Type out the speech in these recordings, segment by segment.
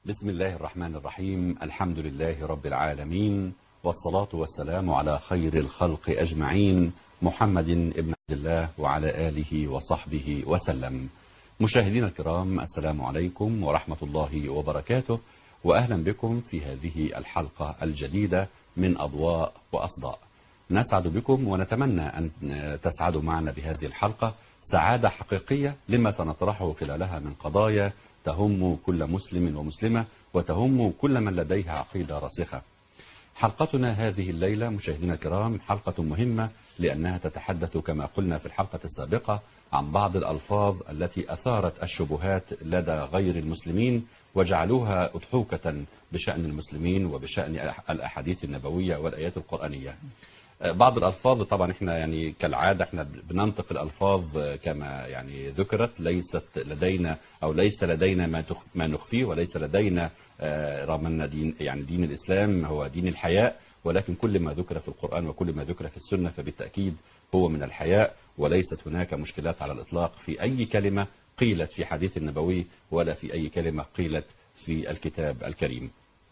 بسم الله الرحمن الرحيم الحمد لله رب العالمين والصلاة والسلام على خير الخلق أجمعين محمد ابن عبد الله وعلى آله وصحبه وسلم مشاهدينا الكرام السلام عليكم ورحمة الله وبركاته وأهلا بكم في هذه الحلقة الجديدة من أضواء وأصداء نسعد بكم ونتمنى أن تسعدوا معنا بهذه الحلقة سعادة حقيقية لما سنطرحه خلالها من قضايا تهم كل مسلم ومسلمة وتهم كل من لديه عقيدة راسخة حلقتنا هذه الليلة مشاهدينا الكرام حلقة مهمة لأنها تتحدث كما قلنا في الحلقة السابقة عن بعض الألفاظ التي أثارت الشبهات لدى غير المسلمين وجعلوها أضحوكة بشأن المسلمين وبشأن الأحاديث النبوية والآيات القرآنية بعض الألفاظ طبعا احنا يعني كالعادة احنا بننطق الألفاظ كما يعني ذكرت ليست لدينا أو ليس لدينا ما ما نخفيه وليس لدينا رغم أن دين يعني دين الإسلام هو دين الحياء ولكن كل ما ذكر في القرآن وكل ما ذكر في السنة فبالتأكيد هو من الحياء وليست هناك مشكلات على الإطلاق في أي كلمة قيلت في حديث النبوي ولا في أي كلمة قيلت في الكتاب الكريم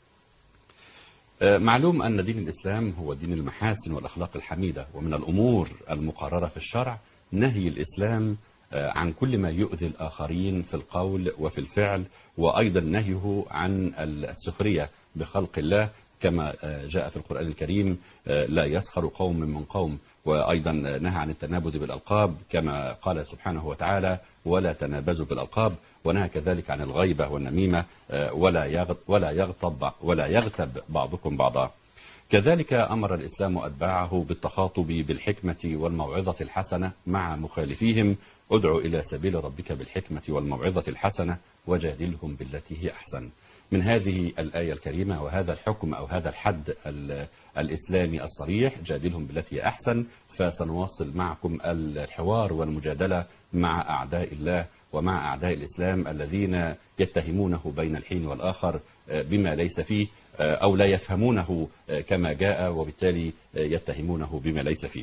معلوم أن دين الإسلام هو دين المحاسن والأخلاق الحميدة ومن الأمور المقررة في الشرع نهي الإسلام عن كل ما يؤذي الآخرين في القول وفي الفعل وأيضا نهيه عن السخرية بخلق الله كما جاء في القرآن الكريم لا يسخر قوم من قوم وأيضا نهى عن التنابذ بالألقاب كما قال سبحانه وتعالى ولا تنابزوا بالألقاب ونهى كذلك عن الغيبة والنميمة ولا ولا يغتب ولا يغتب بعضكم بعضا كذلك أمر الإسلام أتباعه بالتخاطب بالحكمة والموعظة الحسنة مع مخالفيهم ادعو إلى سبيل ربك بالحكمة والموعظة الحسنة وجادلهم بالتي هي أحسن من هذه الآية الكريمة وهذا الحكم أو هذا الحد الإسلامي الصريح جادلهم بالتي هي أحسن فسنواصل معكم الحوار والمجادلة مع أعداء الله ومع أعداء الإسلام الذين يتهمونه بين الحين والآخر بما ليس فيه أو لا يفهمونه كما جاء وبالتالي يتهمونه بما ليس فيه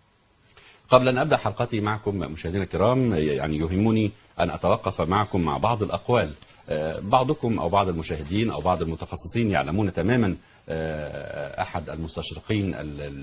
قبل أن أبدأ حلقتي معكم مشاهدينا الكرام يعني يهمني أن أتوقف معكم مع بعض الأقوال بعضكم أو بعض المشاهدين أو بعض المتخصصين يعلمون تماما أحد المستشرقين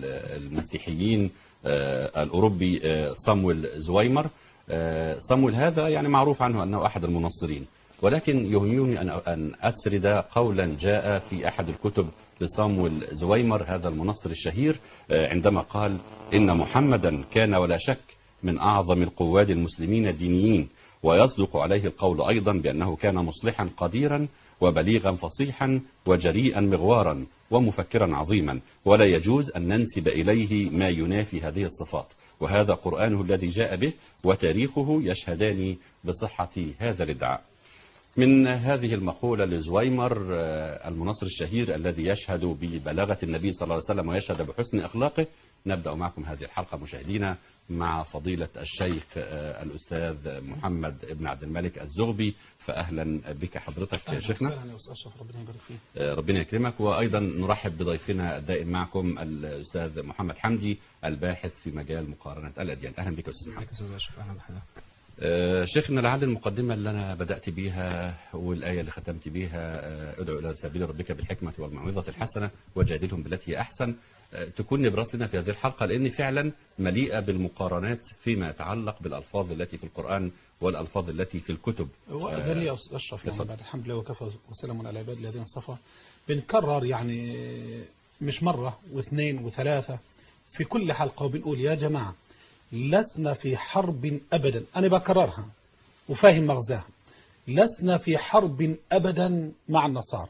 المسيحيين الأوروبي صامويل زويمر صامويل هذا يعني معروف عنه أنه أحد المنصرين ولكن يهمني أن أسرد قولا جاء في أحد الكتب لصامويل زويمر هذا المنصر الشهير عندما قال إن محمدا كان ولا شك من أعظم القواد المسلمين الدينيين ويصدق عليه القول أيضا بأنه كان مصلحا قديرا وبليغا فصيحا وجريئا مغوارا ومفكرا عظيما ولا يجوز أن ننسب إليه ما ينافي هذه الصفات وهذا قرآنه الذي جاء به وتاريخه يشهدان بصحة هذا الادعاء من هذه المقولة لزويمر المنصر الشهير الذي يشهد ببلاغة النبي صلى الله عليه وسلم ويشهد بحسن أخلاقه نبدأ معكم هذه الحلقة مشاهدينا مع فضيلة الشيخ الأستاذ محمد ابن عبد الملك الزغبي فأهلا بك حضرتك يا شيخنا أهلا يا أستاذ أشرف ربنا يبارك فيك ربنا يكرمك وأيضا نرحب بضيفنا الدائم معكم الأستاذ محمد حمدي الباحث في مجال مقارنة الأديان أهلا بك أستاذ محمد أستاذ أشرف أهلا بحضرتك شيخنا لعل المقدمة اللي أنا بدأت بيها والآية اللي ختمت بيها ادعو إلى سبيل ربك بالحكمة والموعظة الحسنة وجادلهم بالتي هي أحسن تكون نبراس لنا في هذه الحلقة لأن فعلا مليئة بالمقارنات فيما يتعلق بالألفاظ التي في القرآن والألفاظ التي في الكتب وأذن يا أستاذ أشرف يعني بعد الحمد لله وكفى وسلام على العباد الذين اصطفى بنكرر يعني مش مرة واثنين وثلاثة في كل حلقة وبنقول يا جماعة لسنا في حرب أبدا أنا بكررها وفاهم مغزاها لسنا في حرب أبدا مع النصارى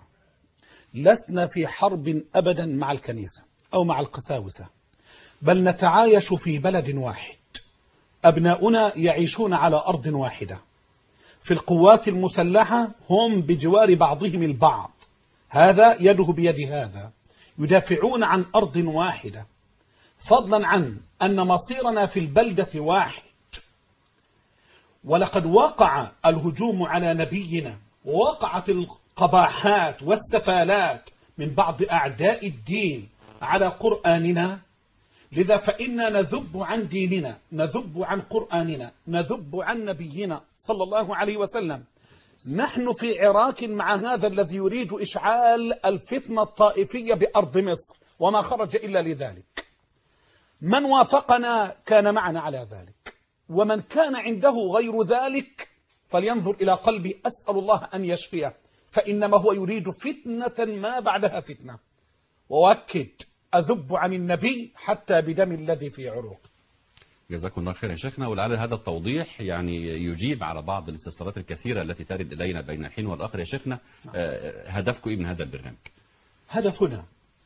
لسنا في حرب أبدا مع الكنيسة أو مع القساوسة بل نتعايش في بلد واحد أبناؤنا يعيشون على أرض واحدة في القوات المسلحة هم بجوار بعضهم البعض هذا يده بيد هذا يدافعون عن أرض واحدة فضلا عن أن مصيرنا في البلدة واحد ولقد وقع الهجوم على نبينا ووقعت القباحات والسفالات من بعض أعداء الدين على قرآننا لذا فإنا نذب عن ديننا نذب عن قرآننا نذب عن نبينا صلى الله عليه وسلم نحن في عراك مع هذا الذي يريد إشعال الفتنة الطائفية بأرض مصر وما خرج إلا لذلك من وافقنا كان معنا على ذلك ومن كان عنده غير ذلك فلينظر إلى قلبي أسأل الله أن يشفيه فإنما هو يريد فتنة ما بعدها فتنة وأكد أذب عن النبي حتى بدم الذي في عروق جزاكم الله خير يا شيخنا ولعل هذا التوضيح يعني يجيب على بعض الاستفسارات الكثيرة التي ترد إلينا بين الحين والآخر يا شيخنا آه، هدفكم إيه من هذا البرنامج هدفنا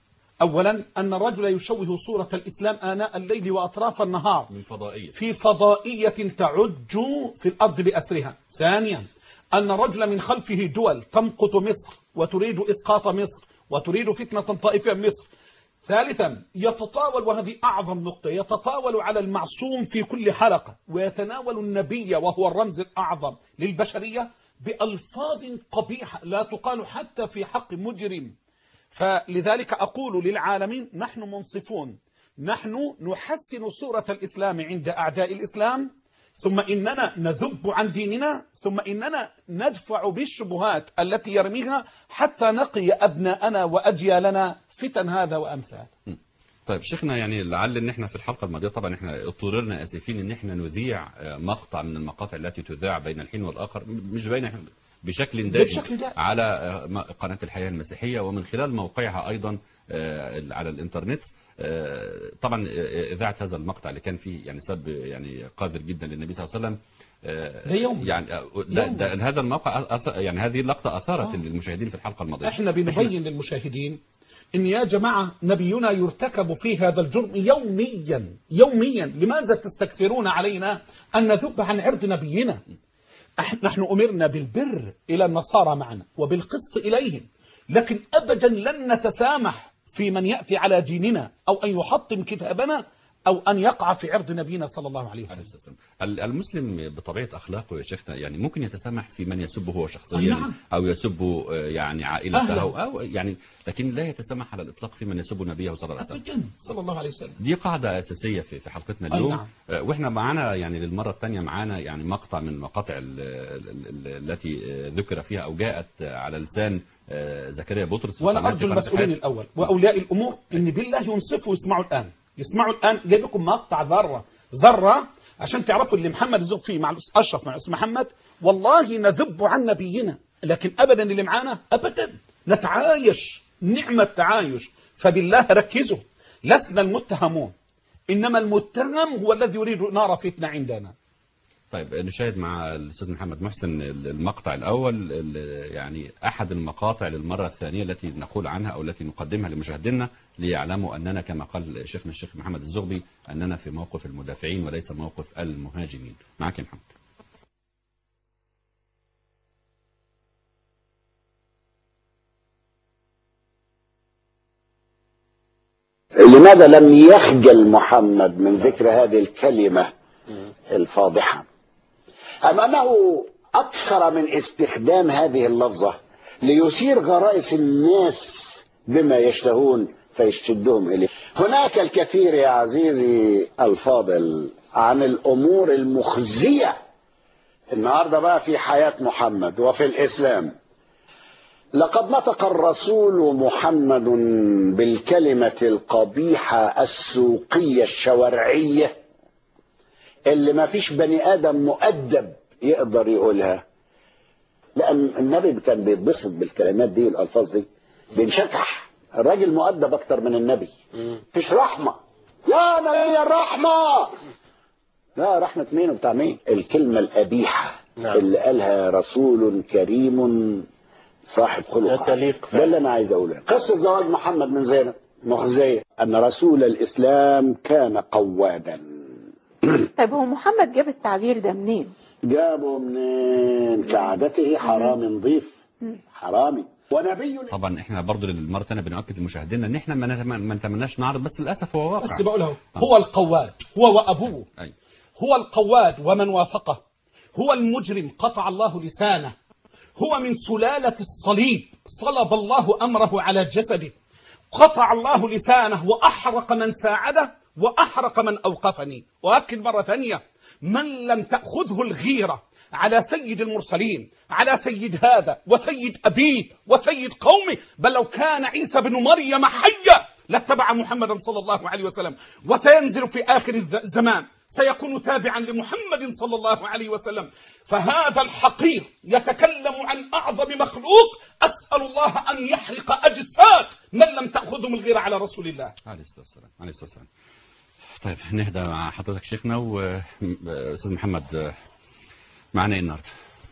أولا أن الرجل يشوه صورة الإسلام آناء الليل وأطراف النهار من فضائية في فضائية تعج في الأرض بأسرها ثانيا أن الرجل من خلفه دول تمقت مصر وتريد إسقاط مصر وتريد فتنة طائفة مصر ثالثا يتطاول وهذه أعظم نقطة يتطاول على المعصوم في كل حلقة ويتناول النبي وهو الرمز الأعظم للبشرية بألفاظ قبيحة لا تقال حتى في حق مجرم فلذلك أقول للعالمين نحن منصفون نحن نحسن صورة الإسلام عند أعداء الإسلام ثم إننا نذب عن ديننا ثم إننا ندفع بالشبهات التي يرميها حتى نقي أبناءنا وأجيالنا فتن هذا وأمثال طيب شيخنا يعني لعل ان احنا في الحلقه الماضيه طبعا احنا اضطررنا اسفين ان احنا نذيع آه، مقطع من المقاطع التي تذاع بين الحين والاخر مش بين بشكل دائم بشكل دائم. على آه، م- قناه الحياه المسيحيه ومن خلال موقعها ايضا آه، على الانترنت آه، طبعا آه، اذاعه هذا المقطع اللي كان فيه يعني سب يعني قادر جدا للنبي صلى الله عليه وسلم آه، ده يوم. يعني آه، ده, يوم. ده هذا الموقع أث- يعني هذه اللقطه اثارت المشاهدين في الحلقه الماضيه احنا بنبين للمشاهدين ان يا جماعة نبينا يرتكب في هذا الجرم يوميا يوميا لماذا تستكثرون علينا ان نذب عن عرض نبينا أح- نحن أمرنا بالبر إلى النصارى معنا وبالقسط إليهم لكن أبدا لن نتسامح في من يأتي على ديننا أو أن يحطم كتابنا أو أن يقع في عرض نبينا صلى الله عليه وسلم السلام. ال- المسلم بطبيعه اخلاقه يا شيخنا يعني ممكن يتسامح في من يسبه هو أي شخصيا نعم. او يسب آه، يعني عائلته أهلاً. او يعني لكن لا يتسامح على الاطلاق في من يسب نبيه صلى الله عليه وسلم أبدا صلى الله عليه وسلم دي قاعدة أساسية في في حلقتنا أي اليوم نعم. آه، وإحنا معانا يعني للمرة الثانية معانا يعني مقطع من مقاطع ال- ال- ال- التي آه، ذكر فيها أو جاءت آه، على لسان آه، زكريا بطرس في وأنا قناة- أرجو في قناة المسؤولين الحياة. الأول وأولياء الأمور إن بالله ينصفوا ويسمعوا الآن يسمعوا الآن جايب لكم مقطع ذرة ذرة عشان تعرفوا اللي محمد يزوق فيه مع الأستاذ أشرف مع الأستاذ محمد والله نذب عن نبينا لكن أبدا اللي معانا أبدا نتعايش نعمة تعايش فبالله ركزوا لسنا المتهمون إنما المتهم هو الذي يريد نار فتنة عندنا طيب نشاهد مع الأستاذ محمد محسن المقطع الأول ال- يعني أحد المقاطع للمرة الثانية التي نقول عنها أو التي نقدمها لمشاهدينا ليعلموا أننا كما قال شيخنا الشيخ محمد الزغبي أننا في موقف المدافعين وليس موقف المهاجمين معك يا محمد لماذا لم يخجل محمد من ذكر هذه الكلمة الفاضحة أم أنه أكثر من استخدام هذه اللفظة ليثير غرائز الناس بما يشتهون فيشدهم إليه هناك الكثير يا عزيزي الفاضل عن الأمور المخزية النهاردة بقى في حياة محمد وفي الإسلام لقد نطق الرسول محمد بالكلمة القبيحة السوقية الشوارعية اللي ما فيش بني آدم مؤدب يقدر يقولها لأن النبي كان بيتبسط بالكلمات دي والألفاظ دي بينشكح الراجل مؤدب أكتر من النبي فيش رحمة يا نبي الرحمة لا رحمة مين وبتاع مين الكلمة القبيحة نعم. اللي قالها رسول كريم صاحب خلق لا تليق ده اللي انا عايز اقوله قصه زواج محمد من زينب مخزيه ان رسول الاسلام كان قوادا طيب هو محمد جاب التعبير ده منين؟ جابه منين كعادته حرامي نظيف حرامي ونبي طبعا احنا برضو للمره الثانيه بنؤكد لمشاهدينا ان احنا ما نتم- ما نتمناش نعرض بس للاسف هو واقع بس بقول له هو القواد هو وأبوه أي. هو القواد ومن وافقه هو المجرم قطع الله لسانه هو من سلالة الصليب صلب الله أمره على جسده قطع الله لسانه وأحرق من ساعده وأحرق من أوقفني وأكد مرة ثانية من لم تأخذه الغيرة على سيد المرسلين على سيد هذا وسيد أبيه وسيد قومه بل لو كان عيسى بن مريم حيا لاتبع محمدا صلى الله عليه وسلم وسينزل في آخر الز- الزمان سيكون تابعا لمحمد صلى الله عليه وسلم فهذا الحقير يتكلم عن أعظم مخلوق أسأل الله أن يحرق أجساد من لم تأخذهم الغيرة على رسول الله عليه الصلاه والسلام عليه الصلاه والسلام طيب نهدى مع حضرتك شيخنا واستاذ محمد آه، معنا ايه النهارده؟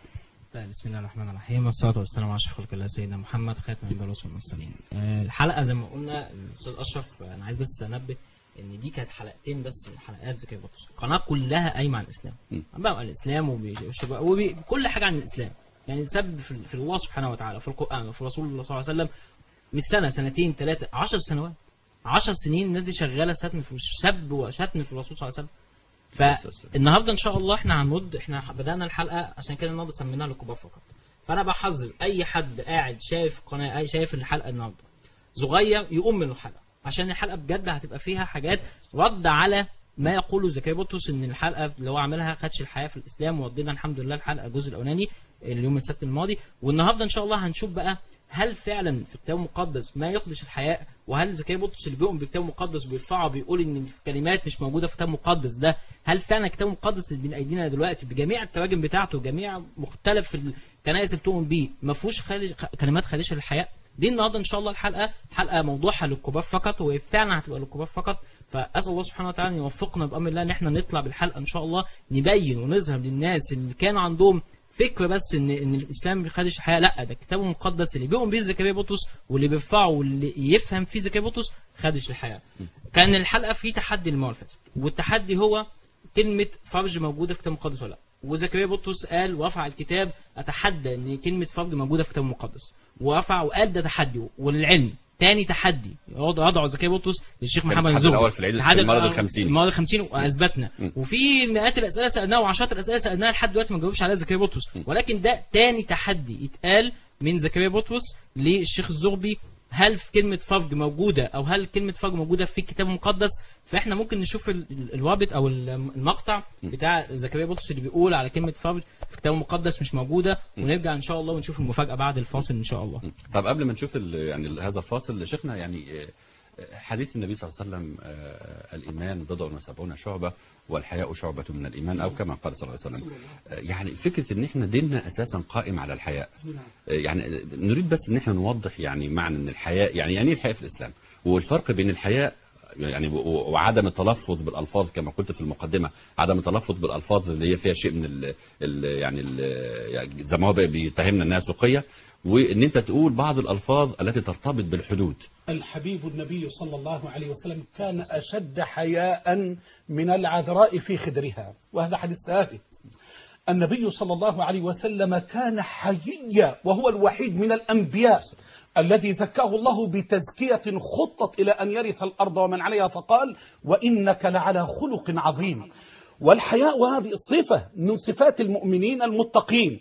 طيب بسم الله الرحمن الرحيم والصلاة والسلام على أشرف خلق الله سيدنا محمد خاتم الأنبياء والرسل والمرسلين. آه، الحلقة زي ما قلنا الأستاذ أشرف أنا عايز بس أنبه إن دي كانت حلقتين بس من حلقات زكاة بطرس. القناة كلها قايمة عن الإسلام. بقى عن الإسلام وبي- وبي- وكل حاجة عن الإسلام. يعني سب في, في الله سبحانه وتعالى في القرآن وفي رسول الله صلى الله عليه وسلم مش سنة سنتين ثلاثة عشر سنوات. عشر سنين الناس دي شغالة شتم في سب وشتم في الرسول صلى الله عليه وسلم. فالنهارده ان شاء الله احنا هنمد احنا بدانا الحلقه عشان كده النهارده سميناها للكبار فقط فانا بحذر اي حد قاعد شايف قناه اي شايف الحلقه النهارده صغير يقوم من الحلقه عشان الحلقه بجد هتبقى فيها حاجات رد على ما يقوله زكريا بطرس ان الحلقه اللي هو عاملها خدش الحياه في الاسلام وودينا الحمد لله الحلقه الجزء الاولاني اليوم السبت الماضي والنهارده ان شاء الله هنشوف بقى هل فعلا في الكتاب المقدس ما يخدش الحياء وهل زكريا بطرس اللي بيؤمن بالكتاب المقدس بيرفعه بيقول ان الكلمات مش موجوده في الكتاب المقدس ده هل فعلا الكتاب المقدس اللي بين ايدينا دلوقتي بجميع التراجم بتاعته وجميع مختلف الكنائس اللي بتؤمن بيه ما فيهوش خالج كلمات خالشه للحياء دي النهارده ان شاء الله الحلقه حلقه موضوعها للكبار فقط وهي فعلا هتبقى للكبار فقط فاسال الله سبحانه وتعالى ان يوفقنا بامر الله ان احنا نطلع بالحلقه ان شاء الله نبين ونظهر للناس اللي كانوا عندهم فكره بس ان ان الاسلام ما بيخدش الحياه لا ده الكتاب المقدس اللي بيؤمن بيه زكريا بطرس واللي بيرفعه واللي يفهم فيه زكريا بطرس خدش الحياه كان الحلقه في تحدي المره اللي فاتت والتحدي هو كلمه فرج موجوده في الكتاب المقدس ولا لا وزكريا بطرس قال ورفع الكتاب اتحدى ان كلمه فرج موجوده في الكتاب المقدس ورفع وقال ده تحدي وللعلم تاني تحدي وضعوا زكريا بطرس للشيخ كان محمد الحد الزهري الأول في العيد- الحد في المرض الأول- الخمسين. المرض الخمسين واثبتنا وفي مئات الاسئله سالناها وعشرات الاسئله سالناها لحد دلوقتي ما جاوبش عليها زكريا بطرس ولكن ده تاني تحدي يتقال من زكريا بطرس للشيخ الزغبي هل في كلمة فرج موجودة أو هل كلمة فرج موجودة في الكتاب المقدس فإحنا ممكن نشوف ال- ال- الرابط أو ال- المقطع بتاع زكريا بطرس اللي بيقول على كلمة فرج في الكتاب المقدس مش موجودة ونرجع إن شاء الله ونشوف المفاجأة بعد الفاصل إن شاء الله طب قبل ما نشوف ال- يعني ال- هذا الفاصل شيخنا يعني آه، حديث النبي صلى الله عليه وسلم آه، الايمان بضع وسبعون شعبه والحياء شعبه من الايمان او كما قال صلى الله عليه وسلم آه، يعني فكره ان احنا ديننا اساسا قائم على الحياء آه، يعني نريد بس ان احنا نوضح يعني معنى ان الحياء يعني يعني ايه الحياء في الاسلام والفرق بين الحياء يعني و- وعدم التلفظ بالالفاظ كما قلت في المقدمه عدم التلفظ بالالفاظ اللي هي فيها شيء من ال ال يعني, ال يعني زي ما هو بيتهمنا انها سوقيه وان انت تقول بعض الالفاظ التي ترتبط بالحدود الحبيب النبي صلى الله عليه وسلم كان أشد حياء من العذراء في خدرها وهذا حديث ثابت النبي صلى الله عليه وسلم كان حييا وهو الوحيد من الأنبياء الذي زكاه الله بتزكية خطت إلى أن يرث الأرض ومن عليها فقال وإنك لعلى خلق عظيم والحياء هذه صفة من صفات المؤمنين المتقين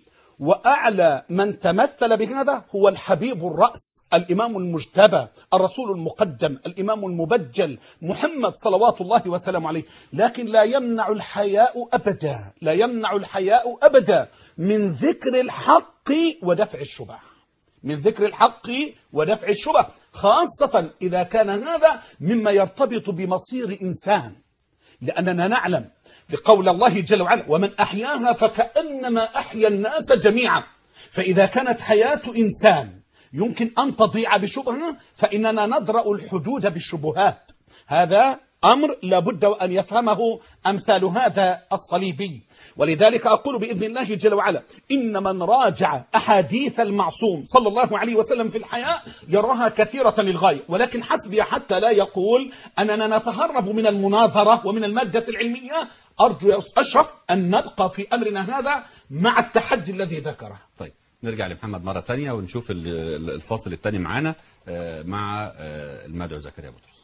وأعلى من تمثل بهذا هو الحبيب الرأس الإمام المجتبى الرسول المقدم الإمام المبجل محمد صلوات الله وسلامه عليه لكن لا يمنع الحياء أبدا لا يمنع الحياء أبدا من ذكر الحق ودفع الشبه من ذكر الحق ودفع الشبه خاصة إذا كان هذا مما يرتبط بمصير إنسان لأننا نعلم لقول الله جل وعلا ومن أحياها فكأنما أحيا الناس جميعا فإذا كانت حياة إنسان يمكن أن تضيع بشبهة فإننا ندرأ الحدود بالشبهات هذا أمر لابد أن يفهمه أمثال هذا الصليبي ولذلك أقول بإذن الله جل وعلا إن من راجع أحاديث المعصوم صلى الله عليه وسلم في الحياة يراها كثيرة للغاية ولكن حسبي حتى لا يقول أننا نتهرب من المناظرة ومن المادة العلمية أرجو يا أستاذ أشرف أن نبقى في أمرنا هذا مع التحدي الذي ذكره طيب نرجع لمحمد مرة تانية ونشوف ال- ال- الفاصل الثاني معانا آه، مع آه، المدعو زكريا بطرس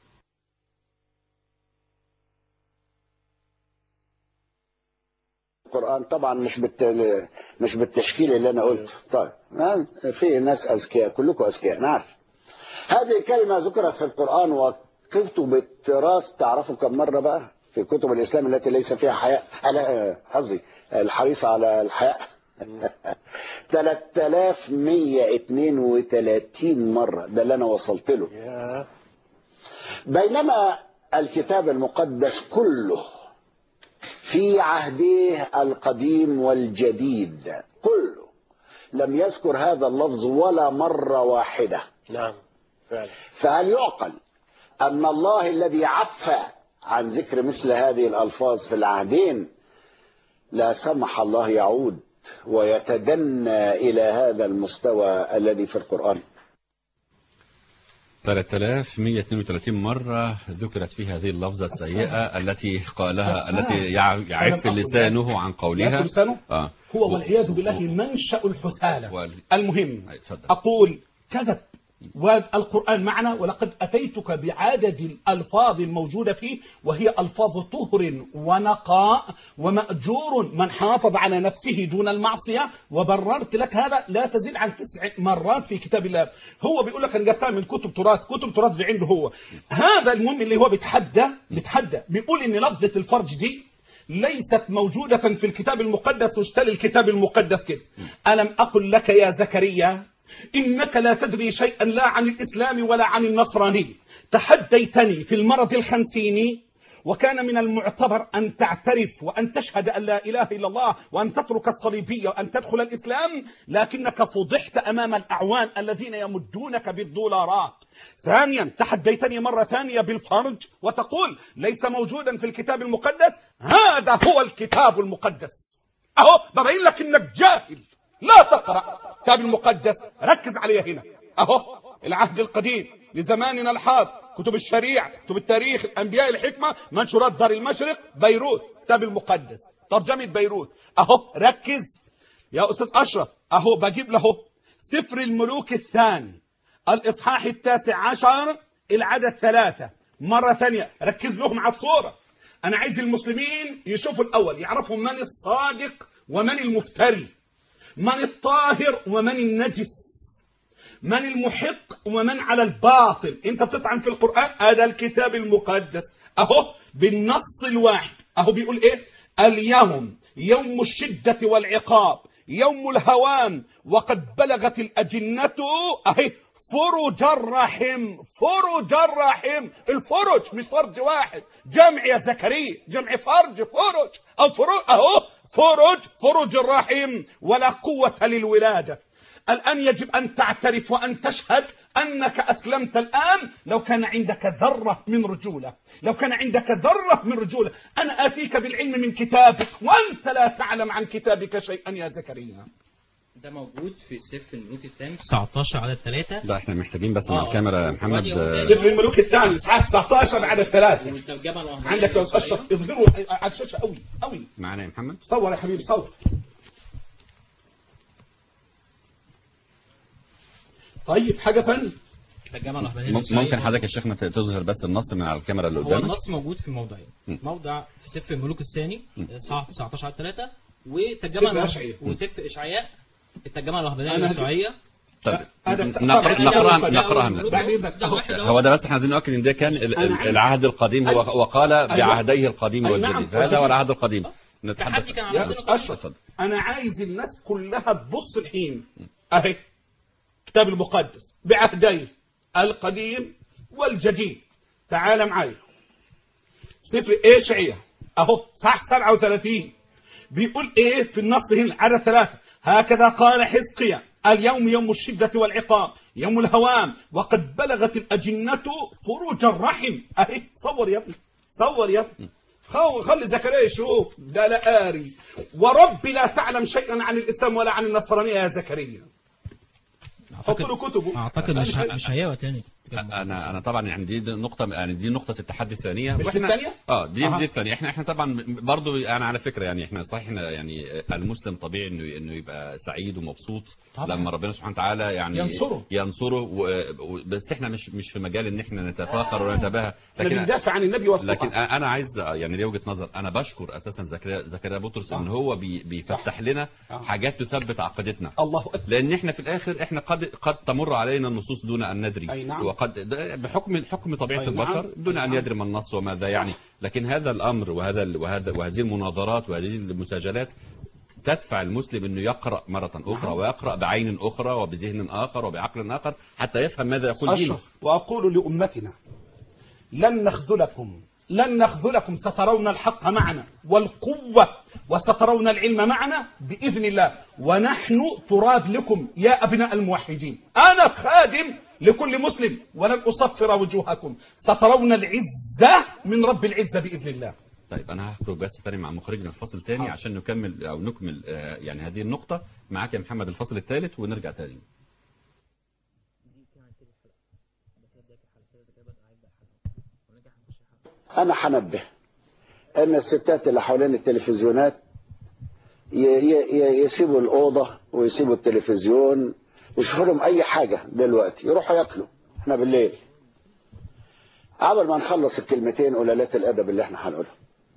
القرآن طبعا مش بالت... مش بالتشكيل اللي أنا قلته طيب نعم، في ناس أذكياء كلكم أذكياء نعرف هذه كلمة ذكرت في القرآن وكتب التراث تعرفوا كم مرة بقى في كتب الإسلام التي ليس فيها حياء لا قصدي الحريصة على الحياء 3132 مرة ده اللي أنا وصلت له يا بينما الكتاب المقدس كله في عهديه القديم والجديد كله لم يذكر هذا اللفظ ولا مرة واحدة نعم فعلا فهل يعقل أن الله الذي عفى عن ذكر مثل هذه الألفاظ في العهدين لا سمح الله يعود ويتدنى إلى هذا المستوى الذي في القرآن 3132 مرة ذكرت فيها هذه اللفظة السيئة التي قالها التي يع- يعف أقل لسانه عن قولها يعف لسانه؟ آه. هو والعياذ بالله منشأ الحثالة وال- المهم أي، اتفضل. أقول كذب والقرآن معنا ولقد أتيتك بعدد الألفاظ الموجودة فيه وهي ألفاظ طهر ونقاء ومأجور من حافظ على نفسه دون المعصية وبررت لك هذا لا تزيد عن تسع مرات في كتاب الله هو بيقول لك أنا جبتها من كتب تراث كتب تراث دي عنده هو هذا المهم اللي هو بيتحدى بيتحدى بيقول إن لفظة الفرج دي ليست موجودة في الكتاب المقدس واشتري الكتاب المقدس كده ألم أقل لك يا زكريا إنك لا تدري شيئا لا عن الإسلام ولا عن النصراني تحديتني في المرض الخمسيني وكان من المعتبر أن تعترف وأن تشهد أن لا إله إلا الله وأن تترك الصليبية وأن تدخل الإسلام لكنك فضحت أمام الأعوان الذين يمدونك بالدولارات ثانيا تحديتني مرة ثانية بالفرج وتقول ليس موجودا في الكتاب المقدس هذا هو الكتاب المقدس أهو ببين لك إنك جاهل لا تقرأ الكتاب المقدس ركز عليها هنا أهو العهد القديم لزماننا الحاضر كتب الشريعة كتب التاريخ الأنبياء الحكمة منشورات دار المشرق بيروت كتاب المقدس ترجمة بيروت أهو ركز يا أستاذ أشرف أهو بجيب له سفر الملوك الثاني الإصحاح التاسع عشر العدد ثلاثة مرة ثانية ركز لهم على الصورة أنا عايز المسلمين يشوفوا الأول يعرفوا من الصادق ومن المفتري من الطاهر ومن النجس من المحق ومن على الباطل انت بتطعن في القرآن هذا الكتاب المقدس اهو بالنص الواحد اهو بيقول ايه اليوم يوم الشدة والعقاب يوم الهوان وقد بلغت الأجنة أهي فرج الرحم فرج الرحم الفرج مش فرج واحد جمع يا زكريا جمع فرج فرج أو فرج أهو فرج فرج الرحم ولا قوة للولادة الآن يجب أن تعترف وأن تشهد أنك أسلمت الآن لو كان عندك ذرة من رجولة لو كان عندك ذرة من رجولة أنا آتيك بالعلم من كتابك وأنت لا تعلم عن كتابك شيئا يا زكريا ده موجود في سفر الملوك الثاني 19 عدد 3 لا احنا محتاجين بس مع آه. الكاميرا يا محمد وادي آه، أوتيل. سفر الملوك الثاني إصحاح 19 عدد ثلاثة والترجمه الوهميه عندك يا أستاذ أشرف اظهروا على الشاشة قوي قوي معنا يا محمد صور يا حبيبي صور طيب حاجة ثانية الترجمه الوهميه مم- للإسرائيلية. ممكن حضرتك يا شيخنا تظهر بس النص من على الكاميرا اللي هو قدامك النص موجود في موضعين موضع في سفر الملوك الثاني اصحاح 19 على 3 وترجمه سفر أشعياء. وسفر اشعياء الترجمه الوهميه أنا الاسرائيليه طيب أنا- نقرا طبعاً نقراها أنا- نقراها من بعد إذنك. ده واحد هو ده بس احنا عايزين نؤكد ان ده كان ال- أنا ال- عايز- العهد القديم هو أيوة. وقال أيوة. بعهديه القديم أي والجديد نعم، هذا والجديد. هو العهد القديم التحدي نتحدث كان على يا عبد أستاذ أشرف اتفضل. أنا عايز الناس كلها تبص الحين أهي كتاب المقدس بعهديه القديم والجديد تعال معايا سفر إشعياء أهو صح 37 بيقول إيه في النص هنا عدد ثلاثة هكذا قال حزقيا اليوم يوم الشدة والعقاب يوم الهوام وقد بلغت الأجنة فروج الرحم أهي صور يا ابني صور يا ابني خو- خلي زكريا يشوف ده لا قاري وربي لا تعلم شيئا عن الإسلام ولا عن النصرانية يا زكريا حط له كتبه اعتقد مش ه- مش هيقوى تاني انا انا طبعا يعني دي نقطه يعني دي نقطه التحدي الثانيه مش دي وإحنا- الثانية؟ اه دي أها. دي الثانيه احنا احنا طبعا برضو انا على فكره يعني احنا صحيح إحنا يعني المسلم طبيعي انه انه يبقى سعيد ومبسوط طبعاً. لما ربنا سبحانه وتعالى يعني ينصره. ينصره و... و... بس احنا مش مش في مجال ان احنا نتفاخر ونتباهى احنا بندافع عن النبي والقرآن لكن انا عايز يعني ليه وجهه نظر انا بشكر اساسا زكريا زكريا بطرس ان هو بي بيفتح لنا حاجات تثبت عقيدتنا الله أكبر لان احنا في الاخر احنا قد قد تمر علينا النصوص دون ان ندري أي نعم. و- وقد ده بحكم حكم طبيعه أي البشر نعم. دون أي ان نعم. يدري ما النص وماذا يعني لكن هذا الامر وهذا وهذا وهذه المناظرات وهذه المساجلات تدفع المسلم انه يقرا مره اخرى ويقرا بعين اخرى وبذهن اخر وبعقل اخر حتى يفهم ماذا يقول دينه أشرف وأقول لأمتنا لن نخذلكم لن نخذلكم سترون الحق معنا والقوة وسترون العلم معنا بإذن الله ونحن تراد لكم يا أبناء الموحدين أنا خادم لكل مسلم ولن أصفر وجوهكم سترون العزة من رب العزة بإذن الله طيب انا هخرج بس تاني مع مخرجنا الفصل تاني عشان نكمل او نكمل آه، يعني هذه النقطه معاك يا محمد الفصل الثالث ونرجع تاني أنا هنبه أن الستات اللي حوالين التلفزيونات ي- ي- ي- يسيبوا الأوضة ويسيبوا التلفزيون ويشوفوا لهم أي حاجة دلوقتي يروحوا ياكلوا احنا بالليل قبل ما نخلص الكلمتين قلالات الأدب اللي احنا هنقولها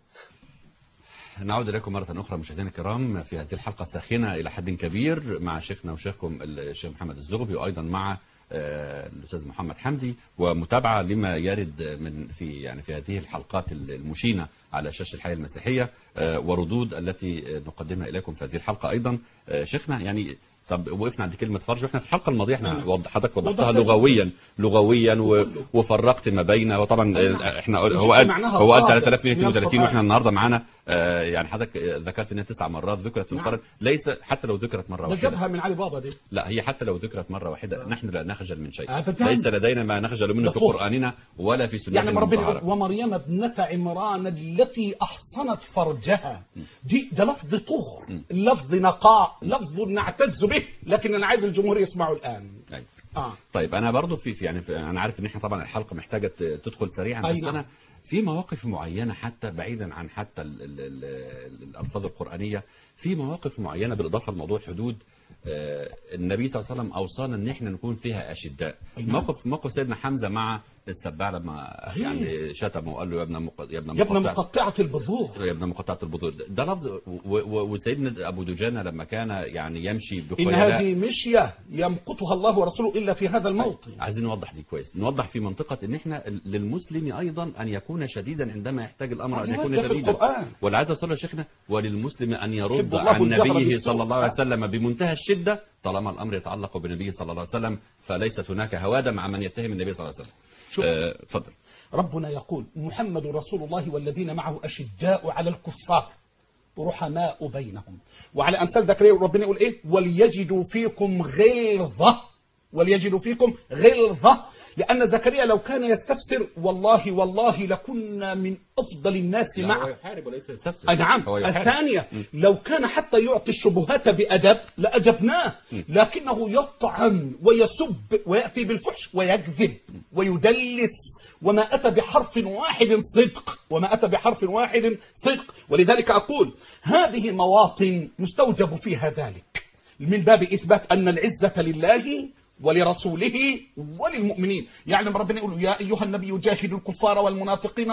نعود إليكم مرة أخرى مشاهدينا الكرام في هذه الحلقة الساخنة إلى حد كبير مع شيخنا وشيخكم الشيخ محمد الزغبي وأيضا مع آه، الأستاذ محمد حمدي ومتابعة لما يرد من في يعني في هذه الحلقات المشينة على شاشة الحياة المسيحية آه، وردود التي نقدمها إليكم في هذه الحلقة أيضا آه، شيخنا يعني طب وقفنا عند كلمة فرج واحنا في الحلقة الماضية احنا وضح- حضرتك وضحتها وضحتها لغويا لغويا و- وفرقت ما بين وطبعا آه، احنا قل- هو قال معناها هو قال الضابط 3232 من واحنا القرآن. النهارده معانا آه، يعني حضرتك آه، ذكرت انها تسع مرات ذكرت في القرآن ليس حتى لو ذكرت مرة ده واحدة جابها من علي بابا دي لا هي حتى لو ذكرت مرة واحدة نحن لا نخجل من شيء أبداً. ليس لدينا ما نخجل منه في بالضبط. قرآننا ولا في سنة يعني ما ربنا يقول المطهرة ومريم ابنة عمران التي أحصنت فرجها دي ده لفظ طهر لفظ نقاء لفظ نعتز به لكن أنا عايز الجمهور يسمعوا الآن أيوة. آه. طيب انا برضو في في- يعني في انا عارف ان احنا طبعا الحلقه محتاجه ت- تدخل سريعا أي بس نعم. انا في مواقف معينه حتى بعيدا عن حتى ال ال ال ال الالفاظ القرانيه في مواقف معينه بالاضافه لموضوع الحدود آه، النبي صلى الله عليه وسلم اوصانا ان احنا نكون فيها اشداء أي نعم. موقف موقف سيدنا حمزه مع السباع لما يعني شتمه وقال له يا ابن مق- يا ابن يا ابن مقطع- مقطعة البذور يا ابن مقطعة البذور ده لفظ و- و- وسيدنا ابو دجانه لما كان يعني يمشي إن بخيلاء هذه مشية يمقتها الله ورسوله إلا في هذا الموطن عايزين نوضح دي كويس نوضح في منطقة ان احنا للمسلم ايضا ان يكون شديدا عندما يحتاج الامر ان هذا يكون ورد في شديدا القرآن. واللي عايز اوصله يا شيخنا وللمسلم ان يرد يحب الله عن الجهر نبيه بالسوء. صلى الله عليه وسلم بمنتهى الشدة طالما الامر يتعلق بنبيه صلى الله عليه وسلم فليست هناك هوادة مع من يتهم النبي صلى الله عليه وسلم شوف. آه، اتفضل ربنا يقول محمد رسول الله والذين معه أشداء على الكفار رحماء بينهم وعلى أمثال ذكريا ربنا يقول إيه وليجدوا فيكم غلظة وليجدوا فيكم غلظة لأن زكريا لو كان يستفسر والله والله لكنا من أفضل الناس لا، هو معه يحارب وليس يستفسر أي نعم هو يحارب. الثانية لو كان حتى يعطي الشبهات بأدب لأجبناه لكنه يطعن ويسب ويأتي بالفحش ويكذب ويدلس وما أتى بحرف واحد صدق وما أتى بحرف واحد صدق ولذلك أقول هذه مواطن يستوجب فيها ذلك من باب إثبات أن العزة لله ولرسوله وللمؤمنين يعني ربنا يقول يا أيها النبي جاهد الكفار والمنافقين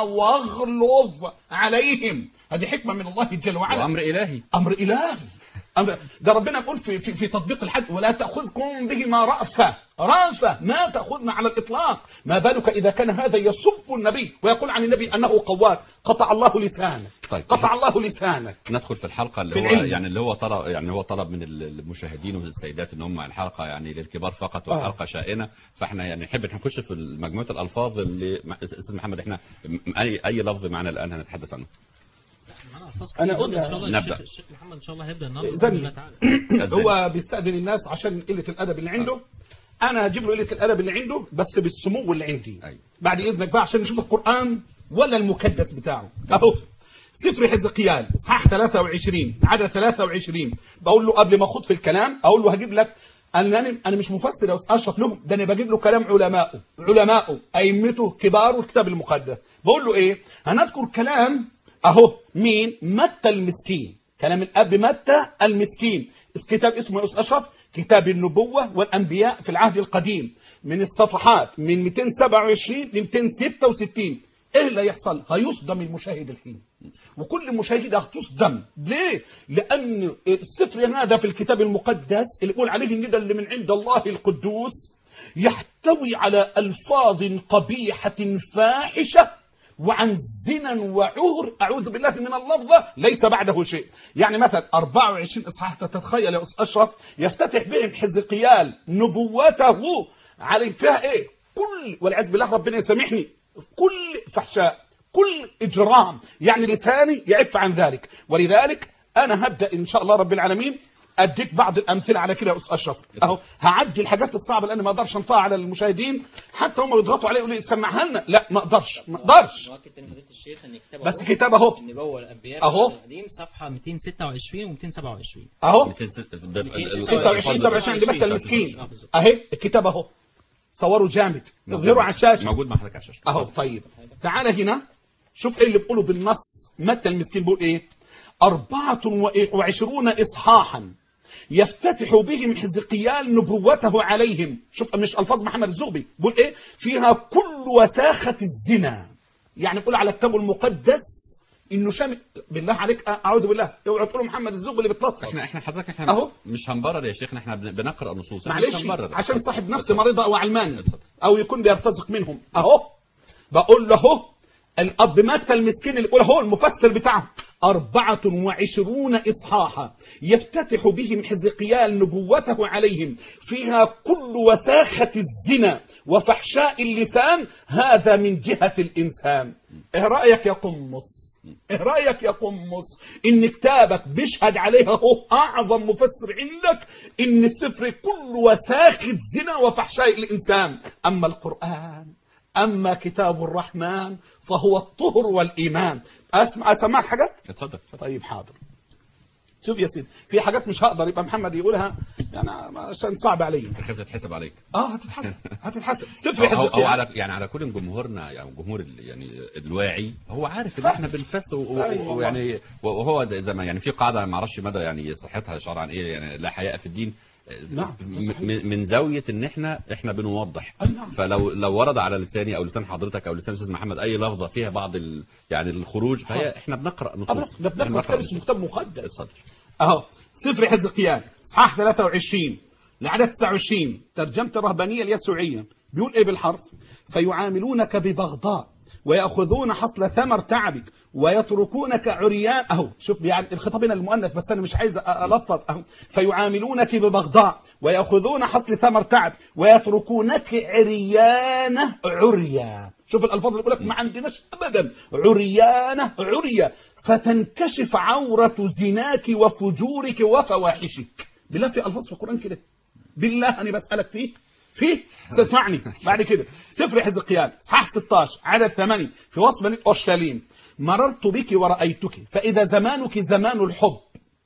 واغلظ عليهم هذه حكمة من الله جل وعلا وامر الهي امر الهي امر ده ربنا يقول في, في, في تطبيق الحد ولا تاخذكم بهما رافه رافه ما تاخذنا على الاطلاق ما بالك اذا كان هذا يسب النبي ويقول عن النبي انه قواد قطع الله لسانك طيب. قطع الله لسانك ندخل في الحلقه اللي في هو العلم. يعني اللي هو طلب يعني هو طلب من المشاهدين والسيدات ان هم الحلقه يعني للكبار فقط والحلقه شائنه فاحنا يعني نحب إحنا نخش في مجموعه الالفاظ اللي استاذ محمد احنا م- اي اي لفظ معنا الان هنتحدث عنه معانا ألفاظ أنا كتير أقول جدا ان شاء الله نبدأ. الشيخ, الشيخ محمد ان شاء الله هيبدا النهارده زن. باذن الله تعالى هو بيستأذن الناس عشان قلة الأدب اللي عنده أنا هجيب له قلة الأدب اللي عنده بس بالسمو اللي عندي أيوة. بعد إذنك بقى عشان نشوف القرآن ولا المكدس بتاعه أهو سفر حزقيال إصحاح 23 عدد 23 بقول له قبل ما أخوض في الكلام أقول له هجيب لك أنا أنا مش مفسر يا أستاذ أشرف لهم ده أنا بجيب له كلام علمائه علمائه أئمته كبار الكتاب المقدس بقول له إيه هنذكر كلام أهو مين متى المسكين كلام الأب متى المسكين كتاب اسمه يا أستاذ أشرف كتاب النبوة والأنبياء في العهد القديم من الصفحات من 227 ل 266 ايه اللي هيحصل؟ هيصدم المشاهد الحين وكل مشاهد هتصدم ليه؟ لأن السفر هذا في الكتاب المقدس اللي بيقول عليه الندى اللي من عند الله القدوس يحتوي على ألفاظ قبيحة فاحشة وعن زنا وعور أعوذ بالله من اللفظة ليس بعده شيء يعني مثلا 24 إصحاح تتخيل يا أستاذ أشرف يفتتح بهم حزقيال نبوته على فيها إيه كل والعياذ بالله ربنا يسامحني كل فحشاء كل إجرام يعني لساني يعف عن ذلك ولذلك أنا هبدأ إن شاء الله رب العالمين اديك بعض الامثله على كده يا استاذ اشرف اهو هعدي الحاجات الصعبه لان ما اقدرش انطقها على المشاهدين حتى هم بيضغطوا علي يقولوا لي سمعها لنا لا ما اقدرش ما اقدرش مؤكد تاني فضيله الشيخ ان كتاب بس كتاب اهو النبوه الانبياء أهو. القديم صفحه 226 و227 اهو 226 26 27 عند بيت آه، المسكين بالظبط. اهي الكتاب اهو صوروا جامد اظهروا على الشاشه موجود مع حضرتك على الشاشه اهو طيب تعالى هنا شوف ايه اللي بيقوله بالنص متى المسكين بيقول ايه أربعة وعشرون إصحاحا يفتتح بهم حزقيال نبوته عليهم شوف مش ألفاظ محمد الزغبي بيقول إيه فيها كل وساخة الزنا يعني بيقول على الكتاب المقدس إنه شامل بالله عليك أعوذ بالله اوعوا تقولوا محمد الزغبي اللي بتلطف احنا احنا حضرتك احنا أهو. مش هنبرر يا شيخنا احنا بن- بنقرا نصوص إحنا مش معلش هنبرر عشان صاحب نفس مريضة أو علماني اتفضل. أو يكون بيرتزق منهم أهو بقول له أهو الأب متى المسكين اللي بيقول أهو المفسر بتاعهم أربعة وعشرون إصحاحا يفتتح بهم حزقيال نبوته عليهم فيها كل وساخة الزنا وفحشاء اللسان هذا من جهة الإنسان إيه رأيك يا قمص إيه رأيك يا قمص إن كتابك بيشهد عليها هو أعظم مفسر عندك إن السفر كل وساخة زنا وفحشاء الإنسان أما القرآن أما كتاب الرحمن فهو الطهر والإيمان أسمع أسمعك حاجات اتفضل اتفضل طيب حاضر شوف يا سيدي في حاجات مش هقدر يبقى محمد يقولها يعني عشان صعب علي خايف تتحسب عليك اه هتتحسب هتتحسب سفر أو, أو, أو حزقيال على يعني على كل جمهورنا يعني جمهور ال- يعني الواعي هو عارف ان احنا بنفس و- و- أيوة ويعني وهو ده زي ما يعني في قاعده ما اعرفش مدى يعني صحتها شرعا ايه يعني لا حياء في الدين نعم، م- صحيح. من من زاويه ان احنا احنا بنوضح أي نعم. فلو لو ورد على لساني او لسان حضرتك او لسان الاستاذ محمد اي لفظه فيها بعض ال يعني الخروج فهي احنا بنقرا نصوص ده إحنا بناخد كتاب اسمه نصوص. كتاب مقدس اتفضل. اهو سفر حزقيال اصحاح 23 لعدد 29 ترجمة الرهبانية اليسوعية بيقول ايه بالحرف فيعاملونك ببغضاء ويأخذون حصل ثمر تعبك ويتركونك عريان اهو شوف يعني الخطاب هنا المؤنث بس انا مش عايز أ- الفظ اهو فيعاملونك ببغضاء ويأخذون حصل ثمر تعب ويتركونك عريانة عريا شوف الالفاظ اللي بيقول لك ما عندناش ابدا عريانة عريا فتنكشف عورة زناك وفجورك وفواحشك بالله في الفاظ في القرآن كده بالله انا بسألك فيه فيه ستسمعني بعد كده سفر حزقيال اصحاح 16 عدد 8 في وصف بني اورشليم مررت بك ورأيتك فإذا زمانك زمان الحب